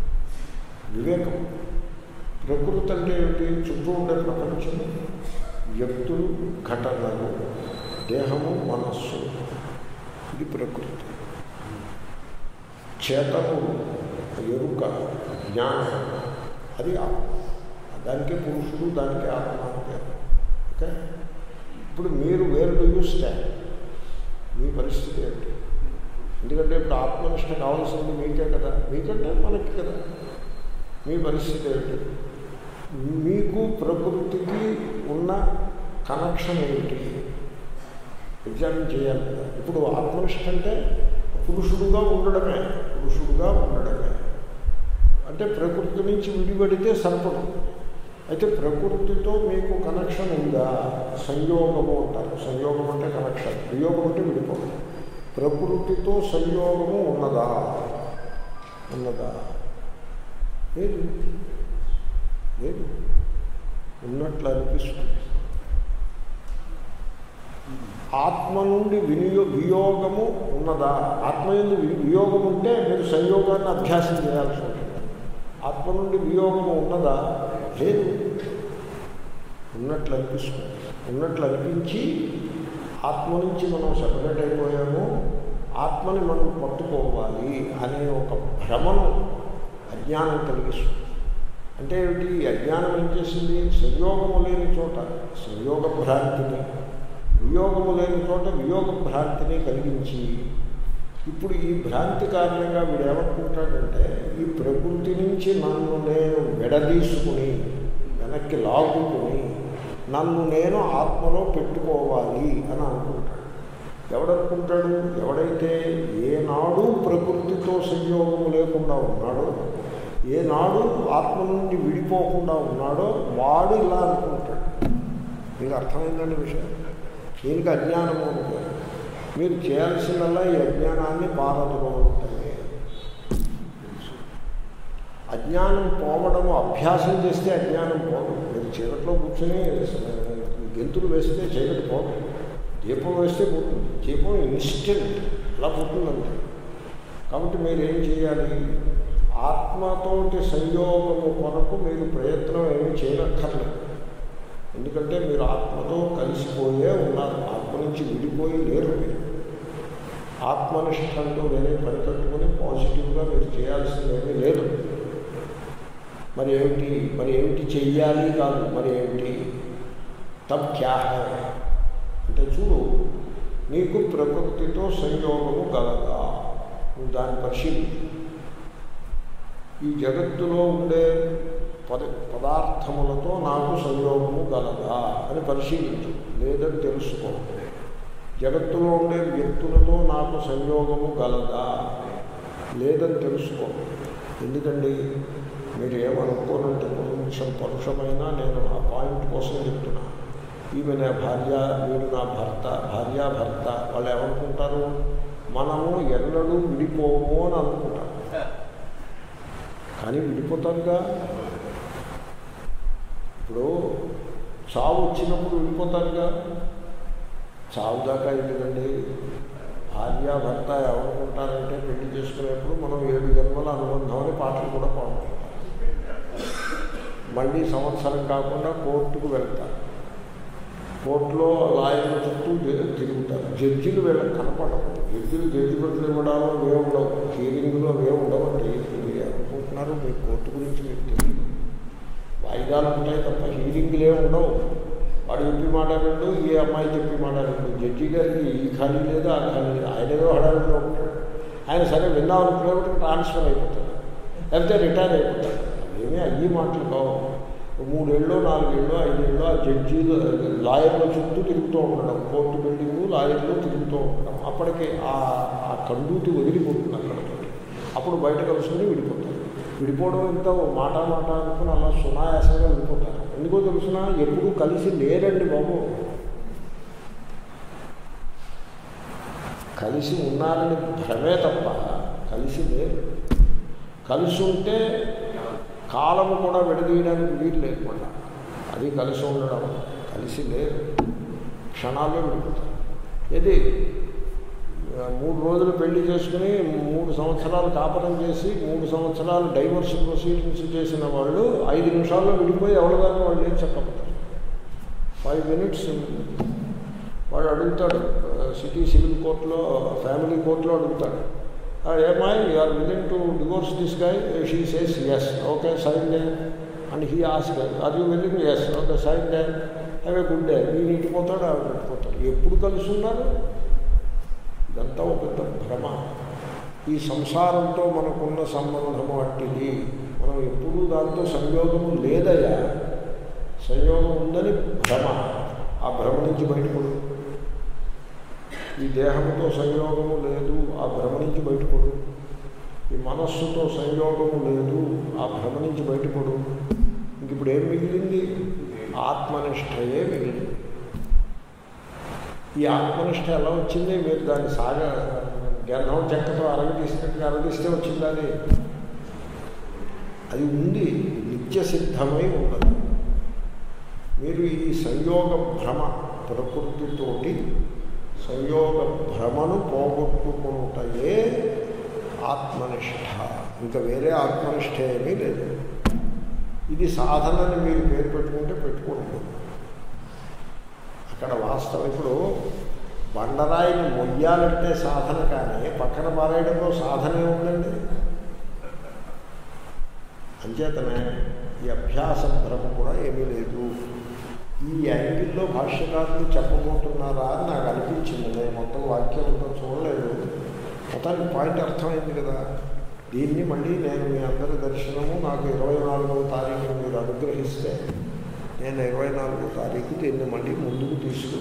వివేకం ప్రకృతి అంటే ఏమిటి చుట్టూ ఉండే ప్రపంచం వ్యక్తులు ఘటనలు దేహము మనస్సు ఇది ప్రకృతి చేతము ఎరుక జ్ఞానం అది ఆత్మ దానికే పురుషుడు దానికే ఆత్మ అని పేరు ఓకే ఇప్పుడు మీరు వేరు డూ యూ స్టాండ్ మీ పరిస్థితి ఏంటి ఎందుకంటే ఇప్పుడు ఆత్మనిష్ట కావాల్సింది మీకే కదా మీకంటే మనకి కదా మీ పరిస్థితి ఏంటి మీకు ప్రకృతికి ఉన్న కనెక్షన్ ఏమిటి ఎగ్జామిన్ చేయాలి కదా ఇప్పుడు ఆత్మనిష్ట అంటే పురుషుడుగా ఉండడమే పురుషుడుగా ఉండడమే అంటే ప్రకృతి నుంచి విడిపడితే సరిపడు అయితే ప్రకృతితో మీకు కనెక్షన్ ఉందా సంయోగము అంటారు సంయోగం అంటే కనెక్షన్ వియోగం అంటే విడిపోవడం ప్రకృతితో సంయోగము ఉన్నదా ఉన్నదా లేదు లేదు ఉన్నట్లు అనిపిస్తుంది ఆత్మ నుండి వినియో వియోగము ఉన్నదా ఆత్మ నుండి వి- వియోగం ఉంటే మీరు సంయోగాన్ని అభ్యాసం చేయాల్సి ఉంటుంది ఆత్మ నుండి వియోగము ఉన్నదా లేదు ఉన్నట్లు అనిపిస్తుంది ఉన్నట్లు అనిపించి ఆత్మ నుంచి మనం సపరేట్ అయిపోయాము ఆత్మని మనం పట్టుకోవాలి అనే ఒక భ్రమను అజ్ఞానం కలిగిస్తుంది అంటే ఏమిటి ఈ అజ్ఞానం ఏం చేసింది సంయోగము లేని చోట సంయోగ భ్రాంతిని వియోగము లేని చోట వియోగ భ్రాంతిని కలిగించి ఇప్పుడు ఈ భ్రాంతి కారణంగా వీడు ఏమనుకుంటాడంటే ఈ ప్రకృతి నుంచి నన్ను నేను విడదీసుకుని వెనక్కి లాగుకుని నన్ను నేను ఆత్మలో పెట్టుకోవాలి అని అనుకుంటాడు ఎవడనుకుంటాడు ఎవడైతే ఏనాడు ప్రకృతితో సంయోగము లేకుండా ఉన్నాడో ఏనాడు ఆత్మ నుండి విడిపోకుండా ఉన్నాడో వాడు ఇలా అనుకుంటాడు మీకు అర్థమైందండి విషయం దీనికి అజ్ఞానము ఉంటుంది మీరు చేయాల్సిందల్లా ఈ అజ్ఞానాన్ని పారదుకోవటమే అజ్ఞానం పోవడము అభ్యాసం చేస్తే అజ్ఞానం పోదు మీరు చీకట్లో కూర్చొని గెంతులు వేస్తే చీకటి పోదు దీపం వేస్తే పోతుంది దీపం ఇన్స్టెంట్ అలా పోతుందండి కాబట్టి మీరు ఏం చేయాలి ఆత్మతోటి సంయోగము కొరకు మీరు ప్రయత్నం ఏమి చేయనక్కర్లేదు ఎందుకంటే మీరు ఆత్మతో కలిసిపోయే ఉన్నారు ఆత్మ నుంచి విడిపోయి లేరు మీరు ఆత్మనిష్టంతో వేరే పని కట్టుకుని పాజిటివ్గా మీరు చేయాల్సిందేమీ లేదు మరి ఏమిటి మరి ఏమిటి చెయ్యాలి కాదు మరి ఏమిటి తబ్ క్యా హై అంటే చూడు నీకు ప్రకృతితో సంయోగము గలదా నువ్వు దాన్ని పరిశీలించు ఈ జగత్తులో ఉండే పద పదార్థములతో నాకు సంయోగము గలదా అని పరిశీలించు లేదని తెలుసుకో జగత్తులో ఉండే వ్యక్తులతో నాకు సంయోగము గలదా లేదని తెలుసుకో ఎందుకండి మీరు ఏమనుకోనంటే కొంచెం పరుషమైనా నేను ఆ పాయింట్ కోసం చెప్తున్నా ఈమె నా భార్య వీడు నా భర్త భార్య భర్త వాళ్ళు ఏమనుకుంటారు మనము ఎన్నడూ విడిపోము అని అనుకుంటారు కానీ విడిపోతారుగా ఇప్పుడు చావు వచ్చినప్పుడు విడిపోతారుగా చావు దాకా ఎందుకండి భార్య భర్త ఏమనుకుంటారంటే పెళ్లి చేసుకునేప్పుడు మనం ఏడు జన్మల అనుబంధం అని పాటలు కూడా పాడుకుంటాం మళ్ళీ సంవత్సరం కాకుండా కోర్టుకు వెళ్తారు కోర్టులో లాయర్ల చుట్టూ తి- తిరుగుతారు జడ్జిలు వీళ్ళకి కనపడవు జడ్జిలు జడ్జిమెంట్లు ఇవ్వడాలు అవే ఉండవు హీరింగ్లు అవే ఉండవండి మీరు అనుకుంటున్నారు మీ కోర్టు గురించి మీకు తెలియదు వాయిదాలు ఉంటాయి తప్ప హీరింగ్లే ఉండవు వాడు చెప్పి మాట్లాడండు ఈ అమ్మాయి చెప్పి మాట్లాడండు జడ్జి గారికి ఈ ఖాళీ లేదు ఆ ఖాళీ లేదు ఆయన ఏదో హడావిడిలో ఉంటాడు ఆయన సరే విందాం అనుకునేప్పుడు ట్రాన్స్ఫర్ అయిపోతాడు లేకపోతే రిటైర్ అయిపోతాడు ఏమీ అయ్యి మాటలు కావు ఓ మూడేళ్ళు నాలుగేళ్ళు ఐదేళ్ళు ఆ జడ్జీలు లాయర్ల చుట్టూ తిరుగుతూ ఉండడం కోర్టు బిల్డింగు లాయర్లు తిరుగుతూ ఉండడం అప్పటికి ఆ ఆ కండూతి వదిలిపోతుంది అక్కడికి అప్పుడు బయట కలుసుకుని విడిపోతారు విడిపోవడం ఎంత ఓ మాట మాట అనుకుని అలా సునాయాసంగా విడిపోతారు ఎందుకో తెలుసిన ఎప్పుడు కలిసి లేరండి బాబు కలిసి ఉన్నారని భ్రమే తప్ప కలిసి లేరు కలిసి ఉంటే కాలము కూడా విడదీయడానికి వీలు లేకుండా అది కలిసి ఉండడం కలిసి లేరు క్షణాల్లో విడిపోతారు ఇది ఆ, మూడు రోజులు పెళ్లి చేసుకుని మూడు సంవత్సరాలు కాపరం చేసి మూడు సంవత్సరాలు డైవర్స్ ప్రొసీడింగ్స్ చేసిన వాళ్ళు ఐదు నిమిషాల్లో విడిపోయి ఎవరిదాకా వాళ్ళు ఏం చెప్పబోతారు ఫైవ్ మినిట్స్ వాడు అడుగుతాడు సిటీ సివిల్ కోర్టులో ఫ్యామిలీ కోర్టులో అడుగుతాడు ఏమాయ్ you're willing to divorce this guy she says yes okay sign the and he ask are you willing yes okay sign the have a good day ఈయన ఇటుపోతాడు ఆవిడ ఇటుపోతాడు ఎప్పుడు కలిసి ఉన్నారు ఇదంతా ఒక పెద్ద భ్రమ ఈ సంసారంతో మనకున్న సంబంధము అట్టిది మనం ఎప్పుడూ దాంతో సంయోగము లేదయ్యా సంయోగం ఉందని భ్రమ ఆ భ్రమ నుంచి బయటపడు ఈ దేహంతో సంయోగము లేదు ఆ భ్రమ నుంచి బయటపడు ఈ మనస్సుతో సంయోగము లేదు ఆ భ్రమ నుంచి బయటపడు ఇంక ఇప్పుడు ఏం మిగిలింది ఆత్మనిష్టయే మిగిలింది ఈ ఆత్మనిష్ట ఎలా వచ్చింది మీరు దాన్ని సాగ గంధం చెక్కతో అరగదీసినట్టుగా అరగదీస్తే వచ్చింది అది అది ఉంది నిత్య సిద్ధమై ఉన్నది మీరు ఈ సంయోగ భ్రమ ప్రకృతితోటి సంయోగ భ్రమను పోగొట్టుకుంటాయే ఆత్మనిష్ట ఇంకా వేరే ఆత్మనిష్ట ఏమీ లేదు ఇది సాధనని మీరు పేరు పెట్టుకుంటే పెట్టుకోండి అక్కడ వాస్తవం ఇప్పుడు బండరాయిని మొయ్యాలంటే సాధన కానీ పక్కన పారేయడంలో సాధన ఉందండి అంచేతనే ఈ అభ్యాస భ్రమ కూడా ఏమీ లేదు ఈ యాంగిల్లో భాష్యకారులు చెప్పబోతున్నారా అని నాకు అనిపించింది నేను మొత్తం వాక్యం అంతా చూడలేదు మొత్తానికి పాయింట్ అర్థమైంది కదా దీన్ని మళ్ళీ నేను మీ అందరి దర్శనము నాకు ఇరవై నాలుగవ తారీఖు మీరు అనుగ్రహిస్తే నేను ఇరవై నాలుగో తారీఖు దీన్ని మళ్ళీ ముందుకు తీసుకు